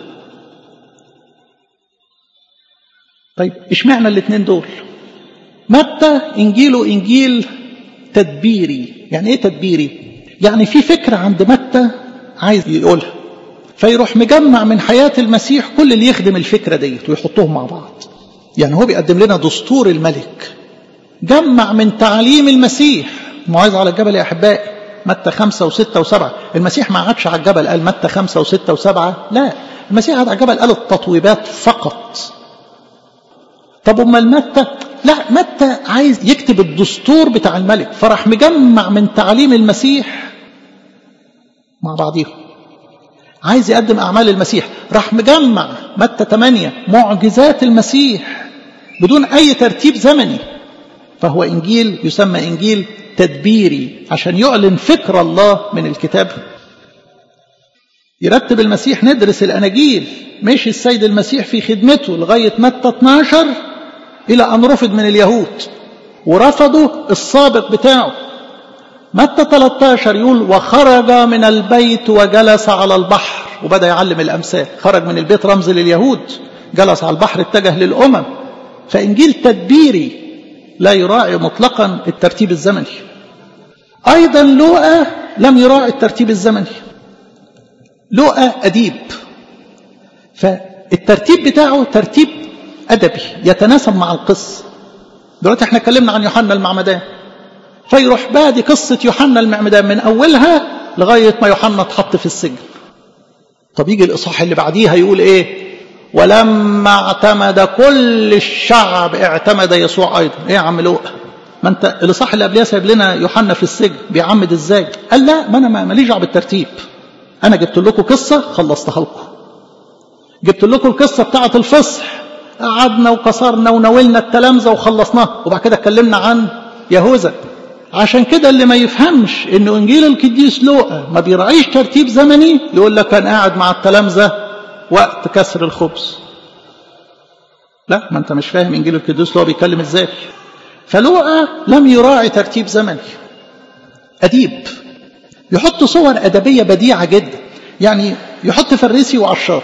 طيب اشمعنى الاتنين دول متى انجيله انجيل تدبيري يعني ايه تدبيري يعني في فكرة عند متى عايز يقولها فيروح مجمع من حياة المسيح كل اللي يخدم الفكرة ديت ويحطهم مع بعض يعني هو بيقدم لنا دستور الملك جمع من تعليم المسيح موعظة على الجبل يا أحبائي متى خمسة وستة وسبعة المسيح ما قعدش على الجبل قال متى خمسة وستة وسبعة لا المسيح قعد على الجبل قال التطويبات فقط طب امال متى لا متى عايز يكتب الدستور بتاع الملك فراح مجمع من تعليم المسيح مع بعضيهم عايز يقدم أعمال المسيح راح مجمع متى 8 معجزات المسيح بدون أي ترتيب زمني فهو إنجيل يسمى إنجيل تدبيري عشان يعلن فكر الله من الكتاب يرتب المسيح ندرس الأناجيل مشي السيد المسيح في خدمته لغاية متى 12 إلى أن رفض من اليهود ورفضوا السابق بتاعه متى 13 يقول وخرج من البيت وجلس على البحر وبدأ يعلم الأمثال خرج من البيت رمز لليهود جلس على البحر اتجه للأمم فإنجيل تدبيري لا يراعي مطلقا الترتيب الزمني أيضا لوقا لم يراعي الترتيب الزمني لوقا أديب فالترتيب بتاعه ترتيب أدبي يتناسب مع القصة دلوقتي احنا اتكلمنا عن يوحنا المعمدان فيروح بادي قصة يوحنا المعمدان من أولها لغاية ما يوحنا اتحط في السجن طب يجي الإصحاح اللي بعديها يقول إيه ولما اعتمد كل الشعب اعتمد يسوع ايضا ايه يا عم لوقا ما انت اللي صح اللي قبلها سايب لنا يوحنا في السجن بيعمد ازاي قال لا ما انا ماليش دعوه بالترتيب انا جبت لكم قصه خلصتها لكم جبت لكم القصه بتاعه الفصح قعدنا وكسرنا وناولنا التلامذه وخلصناها وبعد كده اتكلمنا عن يهوذا عشان كده اللي ما يفهمش ان انجيل القديس لوقا ما بيراعيش ترتيب زمني يقول لك كان قاعد مع التلامذه وقت كسر الخبز لا ما انت مش فاهم انجيل القديس لوقا بيتكلم ازاي فلوقا لم يراعي ترتيب زمني اديب يحط صور ادبيه بديعه جدا يعني يحط فريسي وعشار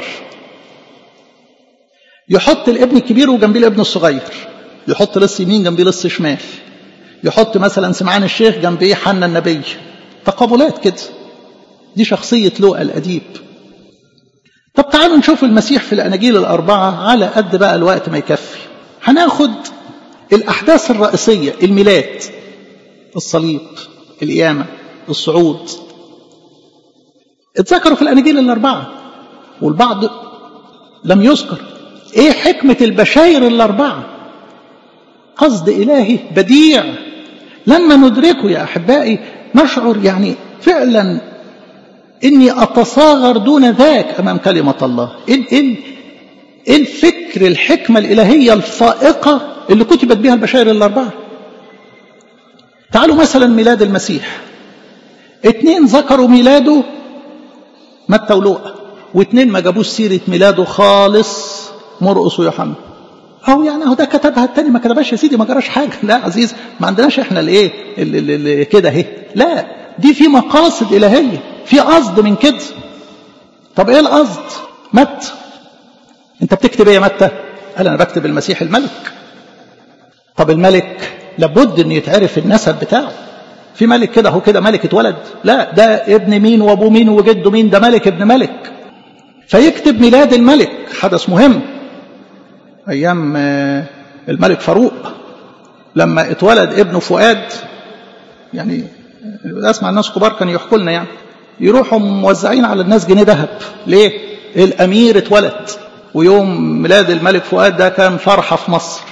يحط الابن الكبير وجنبيه الابن الصغير يحط لص يمين جنبيه لص شمال يحط مثلا سمعان الشيخ جنبيه حنا النبي تقابلات كده دي شخصية لوقا الأديب طب تعالوا نشوف المسيح في الأناجيل الأربعة على قد بقى الوقت ما يكفي هناخد الأحداث الرئيسية الميلاد الصليب القيامة الصعود اتذكروا في الأناجيل الأربعة والبعض لم يذكر ايه حكمة البشاير الأربعة قصد إلهي بديع لما ندركه يا أحبائي نشعر يعني فعلا إني أتصاغر دون ذاك أمام كلمة الله إيه, إيه, إيه الفكر الحكمة الإلهية الفائقة اللي كتبت بها البشائر الأربعة تعالوا مثلا ميلاد المسيح اتنين ذكروا ميلاده متى ولوقا واتنين ما جابوش سيرة ميلاده خالص مرقس ويوحنا أو يعني أهو ده كتبها التاني ما كتبهاش يا سيدي ما جراش حاجة لا عزيز ما عندناش احنا الايه اللي كده اهي لا دي في مقاصد إلهية في قصد من كده طب ايه القصد متى انت بتكتب ايه يا متى قال انا بكتب المسيح الملك طب الملك لابد ان يتعرف النسب بتاعه في ملك كده هو كده ملك اتولد لا ده ابن مين وابوه مين وجده مين ده ملك ابن ملك فيكتب ميلاد الملك حدث مهم ايام الملك فاروق لما اتولد ابنه فؤاد يعني اسمع الناس كبار كانوا يحكوا لنا يعني يروحوا موزعين على الناس جنيه ذهب ليه الامير اتولد ويوم ميلاد الملك فؤاد ده كان فرحه في مصر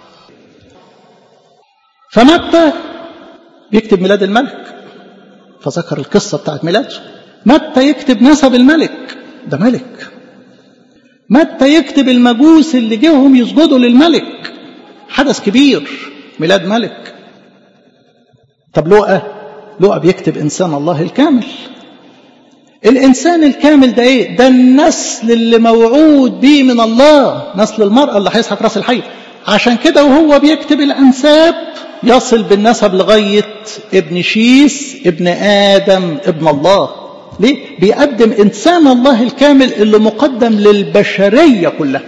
فمتى بيكتب ميلاد الملك فذكر القصه بتاعت ميلاده متى يكتب نسب الملك ده ملك متى يكتب المجوس اللي جيهم يسجدوا للملك حدث كبير ميلاد ملك طب لوقا لوقا بيكتب انسان الله الكامل الانسان الكامل ده ايه ده النسل اللي موعود بيه من الله نسل المراه اللي هيسحق راس الحي عشان كده وهو بيكتب الانساب يصل بالنسب لغايه ابن شيس ابن ادم ابن الله ليه بيقدم انسان الله الكامل اللي مقدم للبشريه كلها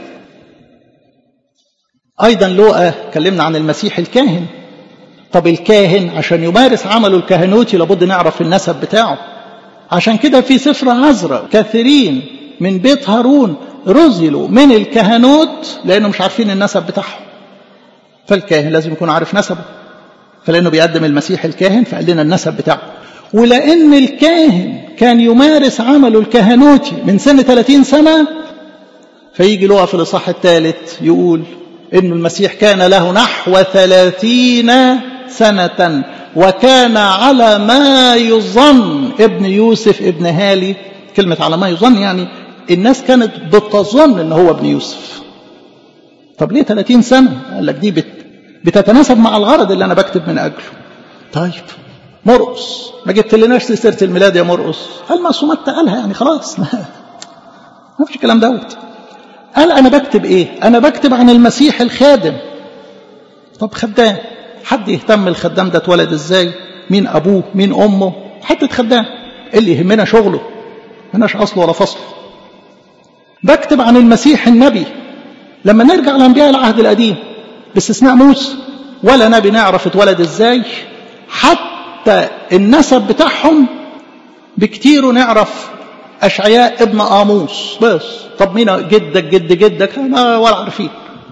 ايضا لوقا كلمنا عن المسيح الكاهن طب الكاهن عشان يمارس عمله الكهنوتي لابد نعرف النسب بتاعه عشان كده في سفر عزرا كثيرين من بيت هارون رزلوا من الكهنوت لانه مش عارفين النسب بتاعهم فالكاهن لازم يكون عارف نسبه فلانه بيقدم المسيح الكاهن فقال لنا النسب بتاعه ولان الكاهن كان يمارس عمله الكهنوتي من سن 30 سنه فيجي لقى في الاصحاح الثالث يقول انه المسيح كان له نحو ثلاثين سنة وكان على ما يظن ابن يوسف ابن هالي كلمة على ما يظن يعني الناس كانت بتظن ان هو ابن يوسف طب ليه 30 سنة قال لك دي بت بتتناسب مع الغرض اللي انا بكتب من اجله طيب مرقص ما جبت لناش سيرة الميلاد يا مرقص قال ما متى قالها يعني خلاص ما فيش الكلام دوت قال انا بكتب ايه انا بكتب عن المسيح الخادم طب خدام حد يهتم الخدام ده اتولد ازاي مين ابوه مين امه حته خدام اللي يهمنا شغله مالناش اصله ولا فصله بكتب عن المسيح النبي لما نرجع لانبياء العهد القديم باستثناء موسى ولا نبي نعرف اتولد ازاي حتى النسب بتاعهم بكتير نعرف أشعياء ابن آموس بس طب مين جدك جد جدك ما ولا عارفين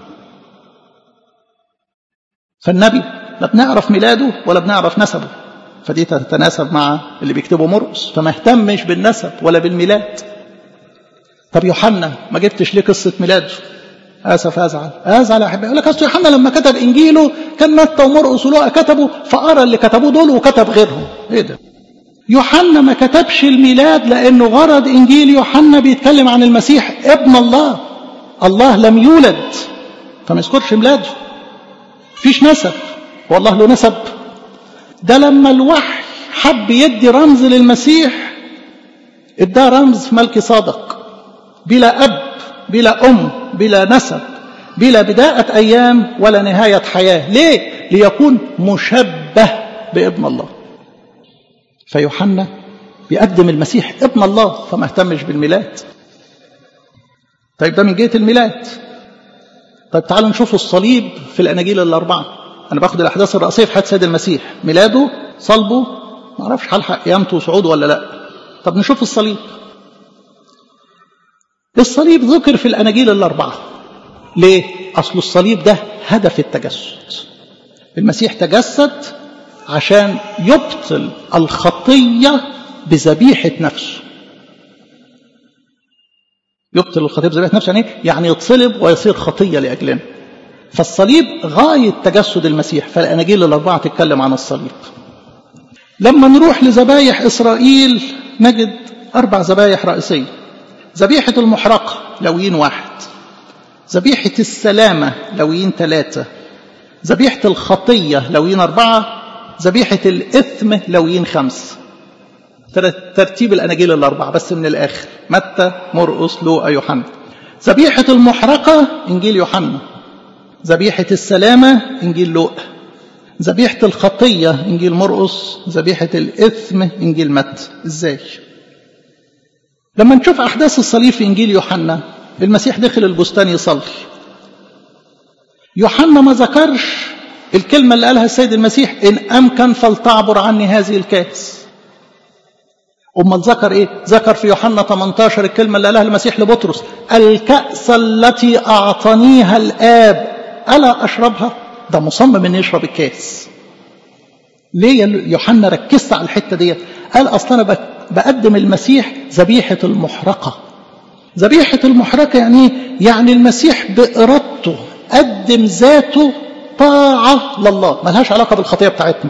فالنبي لا بنعرف ميلاده ولا بنعرف نسبه فدي تتناسب مع اللي بيكتبه مرقس فما اهتمش بالنسب ولا بالميلاد طب يوحنا ما جبتش ليه قصة ميلاده اسف ازعل ازعل يا احبائي يقول لك اصل يوحنا لما كتب انجيله كان متى ومرقس ولوقا كتبوا فقرا اللي كتبوه دول وكتب غيرهم ايه ده يوحنا ما كتبش الميلاد لانه غرض انجيل يوحنا بيتكلم عن المسيح ابن الله الله لم يولد فما يذكرش ميلاده فيش نسب والله له نسب ده لما الوحي حب يدي رمز للمسيح اداه رمز ملكي صادق بلا اب بلا ام بلا نسب بلا بدايه ايام ولا نهايه حياه ليه ليكون مشبه بابن الله فيوحنا بيقدم المسيح ابن الله فما اهتمش بالميلاد طيب ده من جهه الميلاد طيب تعالوا نشوف الصليب في الاناجيل الاربعه انا باخد الاحداث الرئيسيه في حياه سيد المسيح ميلاده صلبه ما اعرفش هلحق قيامته وصعوده ولا لا طب نشوف الصليب الصليب ذكر في الاناجيل الاربعه ليه اصل الصليب ده هدف التجسد المسيح تجسد عشان يبطل الخطيه بذبيحه نفسه يبطل الخطيه بذبيحه نفسه يعني يعني يتصلب ويصير خطيه لاجلنا فالصليب غايه تجسد المسيح فالاناجيل الاربعه تتكلم عن الصليب لما نروح لذبايح اسرائيل نجد اربع ذبايح رئيسيه ذبيحه المحرقه لويين واحد ذبيحه السلامه لويين ثلاثه ذبيحه الخطيه لويين اربعه ذبيحه الاثم لويين خمس ترتيب الاناجيل الاربعه بس من الاخر متى مرقس لوقا يوحنا ذبيحه المحرقه انجيل يوحنا ذبيحه السلامه انجيل لوقا ذبيحه الخطيه انجيل مرقس ذبيحه الاثم انجيل متى ازاي لما نشوف احداث الصليب في انجيل يوحنا المسيح دخل البستان يصلي يوحنا ما ذكرش الكلمه اللي قالها السيد المسيح ان امكن فلتعبر عني هذه الكاس امال ذكر ايه ذكر في يوحنا 18 الكلمه اللي قالها المسيح لبطرس الكاس التي اعطانيها الاب الا اشربها ده مصمم ان يشرب الكاس ليه يوحنا ركزت على الحته دي قال اصلا انا بقدم المسيح ذبيحه المحرقه ذبيحه المحرقه يعني يعني المسيح بارادته قدم ذاته طاعه لله ملهاش علاقه بالخطيه بتاعتنا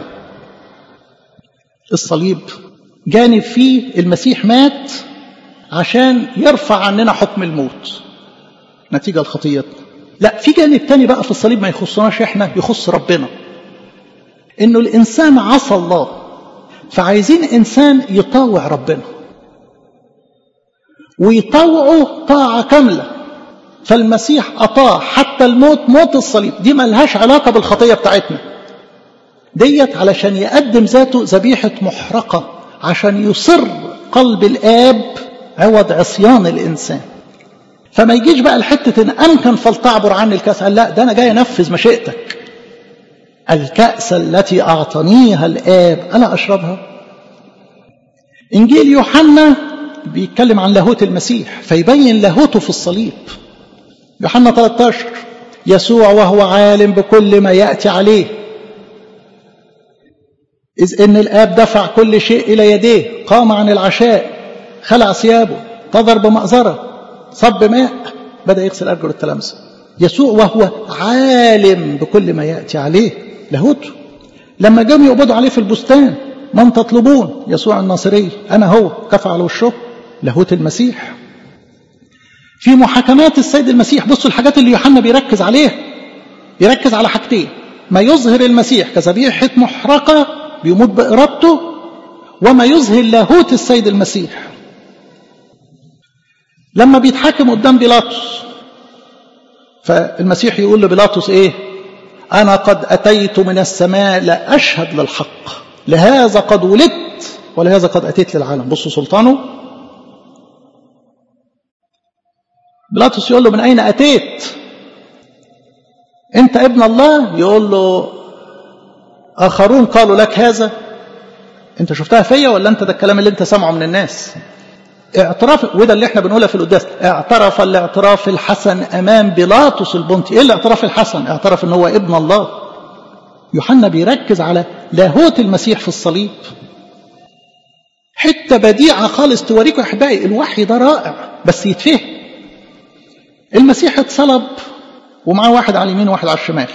الصليب جانب فيه المسيح مات عشان يرفع عننا حكم الموت نتيجه لخطيتنا لا في جانب تاني بقى في الصليب ما يخصناش احنا يخص ربنا انه الانسان عصى الله فعايزين انسان يطاوع ربنا ويطوعه طاعه كامله فالمسيح اطاع حتى الموت موت الصليب دي ملهاش علاقه بالخطيه بتاعتنا ديت علشان يقدم ذاته ذبيحه محرقه عشان يصر قلب الاب عوض عصيان الانسان فما يجيش بقى الحته ان امكن فلتعبر عني الكاس قال لا ده انا جاي انفذ مشيئتك الكاس التي اعطانيها الاب الا اشربها انجيل يوحنا بيتكلم عن لاهوت المسيح فيبين لاهوته في الصليب يوحنا 13 يسوع وهو عالم بكل ما ياتي عليه إذ إن الآب دفع كل شيء إلى يديه قام عن العشاء خلع ثيابه تضر بمأزرة صب ماء بدأ يغسل أرجل التلامذة يسوع وهو عالم بكل ما يأتي عليه لاهوته لما جم يقبضوا عليه في البستان من تطلبون يسوع الناصري أنا هو كفى على وشه لاهوت المسيح في محاكمات السيد المسيح بصوا الحاجات اللي يوحنا بيركز عليها يركز على حاجتين ما يظهر المسيح كذبيحة محرقة بيموت بإرادته وما يظهر لاهوت السيد المسيح لما بيتحاكم قدام بيلاطس فالمسيح يقول لبيلاطس ايه انا قد اتيت من السماء لاشهد للحق لهذا قد ولدت ولهذا قد اتيت للعالم بصوا سلطانه بيلاطس يقول له من اين اتيت انت ابن الله يقول له آخرون قالوا لك هذا أنت شفتها فيا ولا أنت ده الكلام اللي أنت سامعه من الناس اعتراف وده اللي احنا بنقولها في القداس اعترف الاعتراف الحسن أمام بيلاطس البنطي إيه الاعتراف الحسن اعترف أن هو ابن الله يوحنا بيركز على لاهوت المسيح في الصليب حتة بديعة خالص توريكم يا أحبائي الوحي ده رائع بس يتفهم المسيح اتصلب ومعاه واحد على اليمين وواحد على الشمال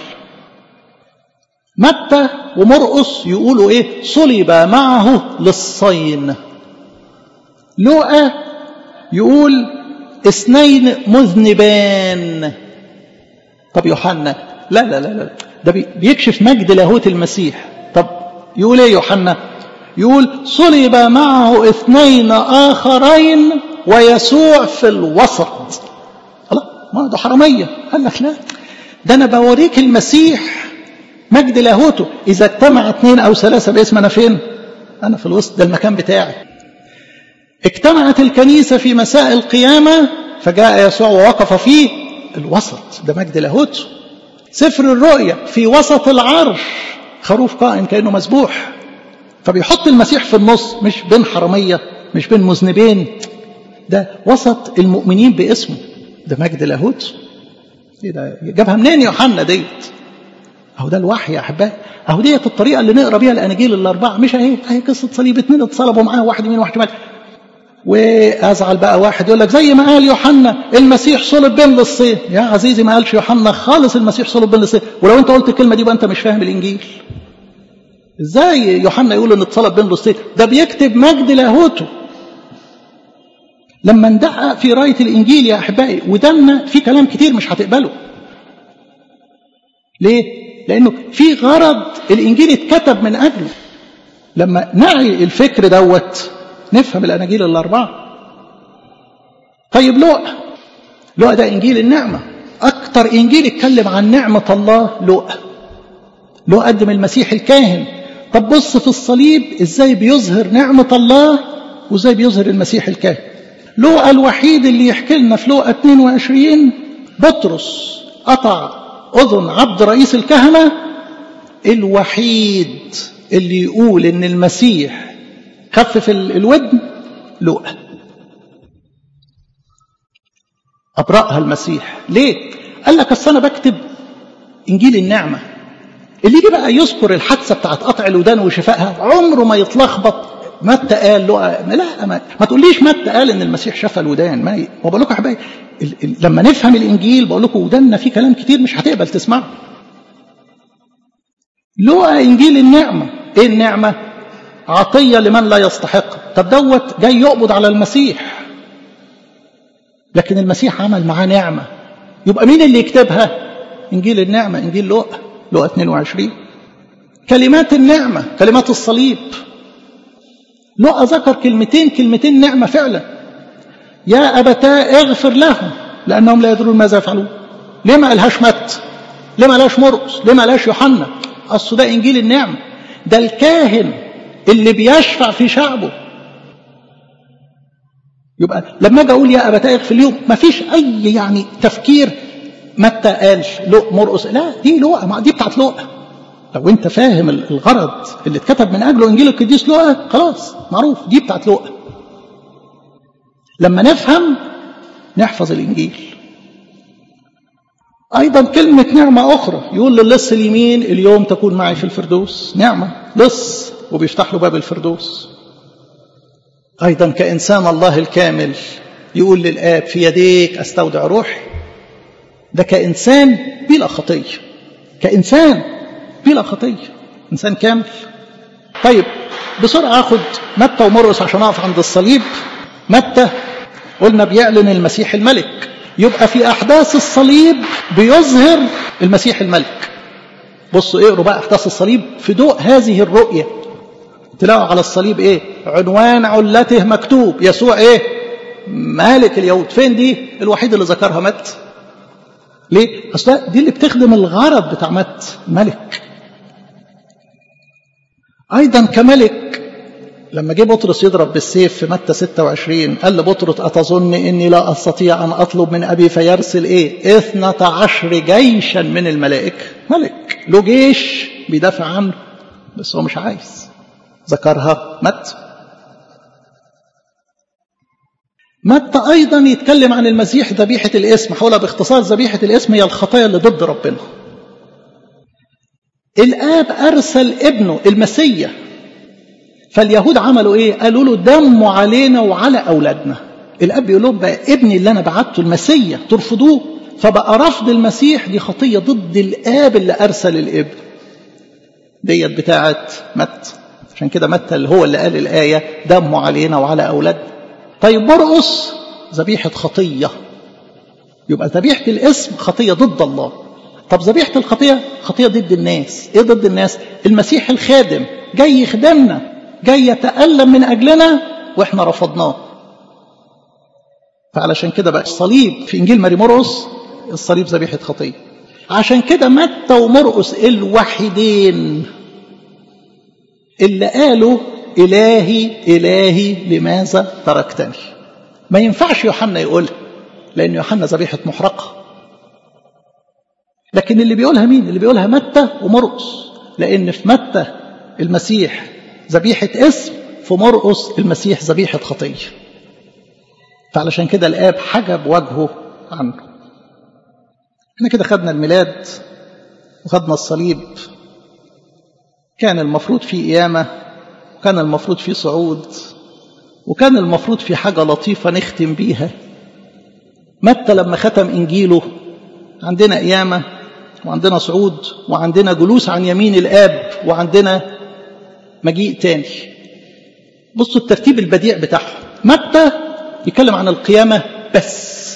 متى ومرقس يقولوا ايه صلب معه للصين لوقا يقول اثنين مذنبان طب يوحنا لا لا لا لا ده بيكشف مجد لاهوت المسيح طب يقول ايه يوحنا يقول صلب معه اثنين اخرين ويسوع في الوسط الله ما ده حراميه قال لك لا ده انا بوريك المسيح مجد لاهوته اذا اجتمع اثنين او ثلاثه باسم انا فين انا في الوسط ده المكان بتاعي اجتمعت الكنيسه في مساء القيامه فجاء يسوع ووقف في الوسط ده مجد لاهوته سفر الرؤيا في وسط العرش خروف قائم كانه مذبوح فبيحط المسيح في النص مش بين حراميه مش بين مذنبين ده وسط المؤمنين باسمه ده مجد لاهوته ايه ده جابها منين يوحنا ديت اهو ده الوحي يا احبائي اهو ديت الطريقه اللي نقرا بيها الاناجيل الاربعه مش اهي اهي قصه صليب اتنين اتصلبوا معاه واحد يمين وواحد شمال وازعل بقى واحد يقول لك زي ما قال يوحنا المسيح صلب بين للصين يا عزيزي ما قالش يوحنا خالص المسيح صلب بين للصين ولو انت قلت الكلمه دي يبقى انت مش فاهم الانجيل ازاي يوحنا يقول ان اتصلب بين للصين ده بيكتب مجد لاهوته لما ندقق في رايه الانجيل يا احبائي ودنا في كلام كتير مش هتقبله ليه لانه في غرض الانجيل اتكتب من اجله لما نعي الفكر دوت نفهم الاناجيل الاربعه طيب لوقا لوقا ده انجيل النعمه اكتر انجيل اتكلم عن نعمه الله لوقا لوقا قدم المسيح الكاهن طب بص في الصليب ازاي بيظهر نعمه الله وازاي بيظهر المسيح الكاهن لوقا الوحيد اللي يحكي لنا في لوقا 22 بطرس قطع اذن عبد رئيس الكهنه الوحيد اللي يقول ان المسيح خفف الودن لوقا أبرأها المسيح ليه؟ قال لك أصل أنا بكتب إنجيل النعمة اللي يجي بقى يذكر الحادثة بتاعت قطع الودان وشفائها عمره ما يتلخبط متى قال لقى لا ما, ما تقوليش متى قال ان المسيح شفى الودان ما هو بقول لكم يا حبايبي لما نفهم الانجيل بقول لكم ودنا فيه كلام كتير مش هتقبل تسمعه لقى انجيل النعمه ايه النعمه عطيه لمن لا يستحق طب دوت جاي يقبض على المسيح لكن المسيح عمل معاه نعمه يبقى مين اللي يكتبها انجيل النعمه انجيل لقى لقى 22 كلمات النعمه كلمات الصليب لقى ذكر كلمتين كلمتين نعمه فعلا يا ابتاه اغفر لهم لانهم لا يدرون ماذا يفعلون ليه ما قالهاش مت ليه ما قالهاش مرقس ليه ما قالهاش يوحنا اصل ده انجيل النعمه ده الكاهن اللي بيشفع في شعبه يبقى لما اجي اقول يا ابتاه اغفر لهم ما فيش اي يعني تفكير متى قال لق مرقس لا دي لقى دي بتاعت لقى لو انت فاهم الغرض اللي اتكتب من اجله انجيل القديس لقى خلاص معروف دي بتاعت لقى لما نفهم نحفظ الانجيل ايضا كلمه نعمه اخرى يقول للص اليمين اليوم تكون معي في الفردوس نعمه لص وبيفتح له باب الفردوس ايضا كانسان الله الكامل يقول للاب في يديك استودع روحي ده كانسان بلا خطيه كانسان بلا خطيه انسان كامل طيب بسرعه اخد متى ومرقس عشان اقف عند الصليب متى قلنا بيعلن المسيح الملك يبقى في احداث الصليب بيظهر المسيح الملك بصوا اقروا بقى احداث الصليب في ضوء هذه الرؤيه تلاقوا على الصليب ايه عنوان علته مكتوب يسوع ايه مالك اليهود فين دي الوحيد اللي ذكرها مت ليه اصل دي اللي بتخدم الغرض بتاع مت ملك ايضا كملك لما جه بطرس يضرب بالسيف في متى 26 قال لبطرس أتظن إني لا أستطيع أن أطلب من أبي فيرسل إيه؟ اثنة عشر جيشا من الملائكة ملك له جيش بيدافع عنه بس هو مش عايز ذكرها متى متى أيضا يتكلم عن المسيح ذبيحة الاسم حولها باختصار ذبيحة الاسم هي الخطايا اللي ضد ربنا الآب أرسل ابنه المسيح فاليهود عملوا ايه قالوا له دموا علينا وعلى اولادنا الاب يقول لهم بقى ابني اللي انا بعته المسيح ترفضوه فبقى رفض المسيح دي خطيه ضد الاب اللي ارسل الابن ديت بتاعه متى عشان كده متى اللي هو اللي قال الايه دمه علينا وعلى اولادنا طيب مرقص ذبيحه خطيه يبقى ذبيحه الاسم خطيه ضد الله طب ذبيحه الخطيه خطيه ضد الناس ايه ضد الناس المسيح الخادم جاي يخدمنا جاي يتالم من اجلنا واحنا رفضناه فعلشان كده بقى الصليب في انجيل ماري مرقس الصليب ذبيحه خطيه عشان كده متى ومرقس الوحيدين اللي قالوا الهي الهي لماذا تركتني ما ينفعش يوحنا يقولها لان يوحنا ذبيحه محرقه لكن اللي بيقولها مين اللي بيقولها متى ومرقس لان في متى المسيح ذبيحه اسم في مرقس المسيح ذبيحه خطيه فعلشان كده الاب حجب وجهه عنه احنا كده خدنا الميلاد وخدنا الصليب كان المفروض في قيامه وكان المفروض في صعود وكان المفروض في حاجه لطيفه نختم بيها متى لما ختم انجيله عندنا قيامه وعندنا صعود وعندنا جلوس عن يمين الاب وعندنا مجيء تاني بصوا الترتيب البديع بتاعهم متى يتكلم عن القيامه بس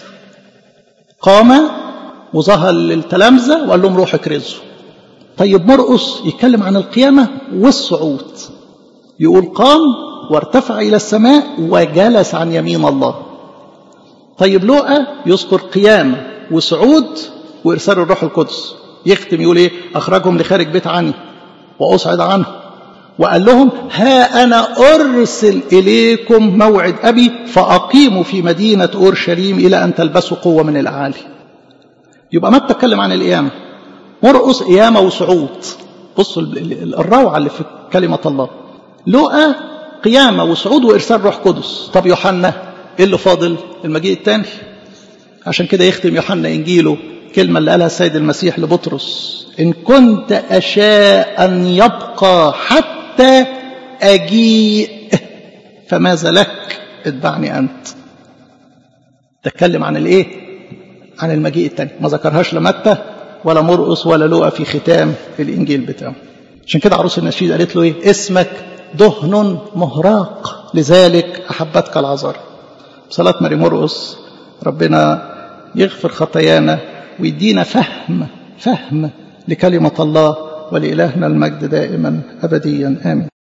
قام وظهر للتلامذه وقال لهم روحوا اكرزوا طيب مرقس يتكلم عن القيامه والصعود يقول قام وارتفع الى السماء وجلس عن يمين الله طيب لوقا يذكر قيامه وصعود وارسال الروح القدس يختم يقول ايه اخرجهم لخارج بيت عني واصعد عنه وقال لهم ها انا ارسل اليكم موعد ابي فاقيموا في مدينه اورشليم الى ان تلبسوا قوه من الاعالي يبقى ما تتكلم عن القيامه مرقص قيامه وصعود بصوا الروعه اللي في كلمه الله لقى قيامه وصعود وارسال روح قدس طب يوحنا ايه اللي فاضل المجيء الثاني عشان كده يختم يوحنا انجيله كلمه اللي قالها السيد المسيح لبطرس ان كنت اشاء ان يبقى حتى اجيء فماذا لك اتبعني انت تتكلم عن الايه عن المجيء الثاني ما ذكرهاش لمتى ولا مرقس ولا لوقا في ختام الانجيل بتاعه عشان كده عروس النشيد قالت له ايه اسمك دهن مهراق لذلك احبتك العذراء صلاه ماري مرقس ربنا يغفر خطايانا ويدينا فهم فهم لكلمه الله ولالهنا المجد دائما ابديا امين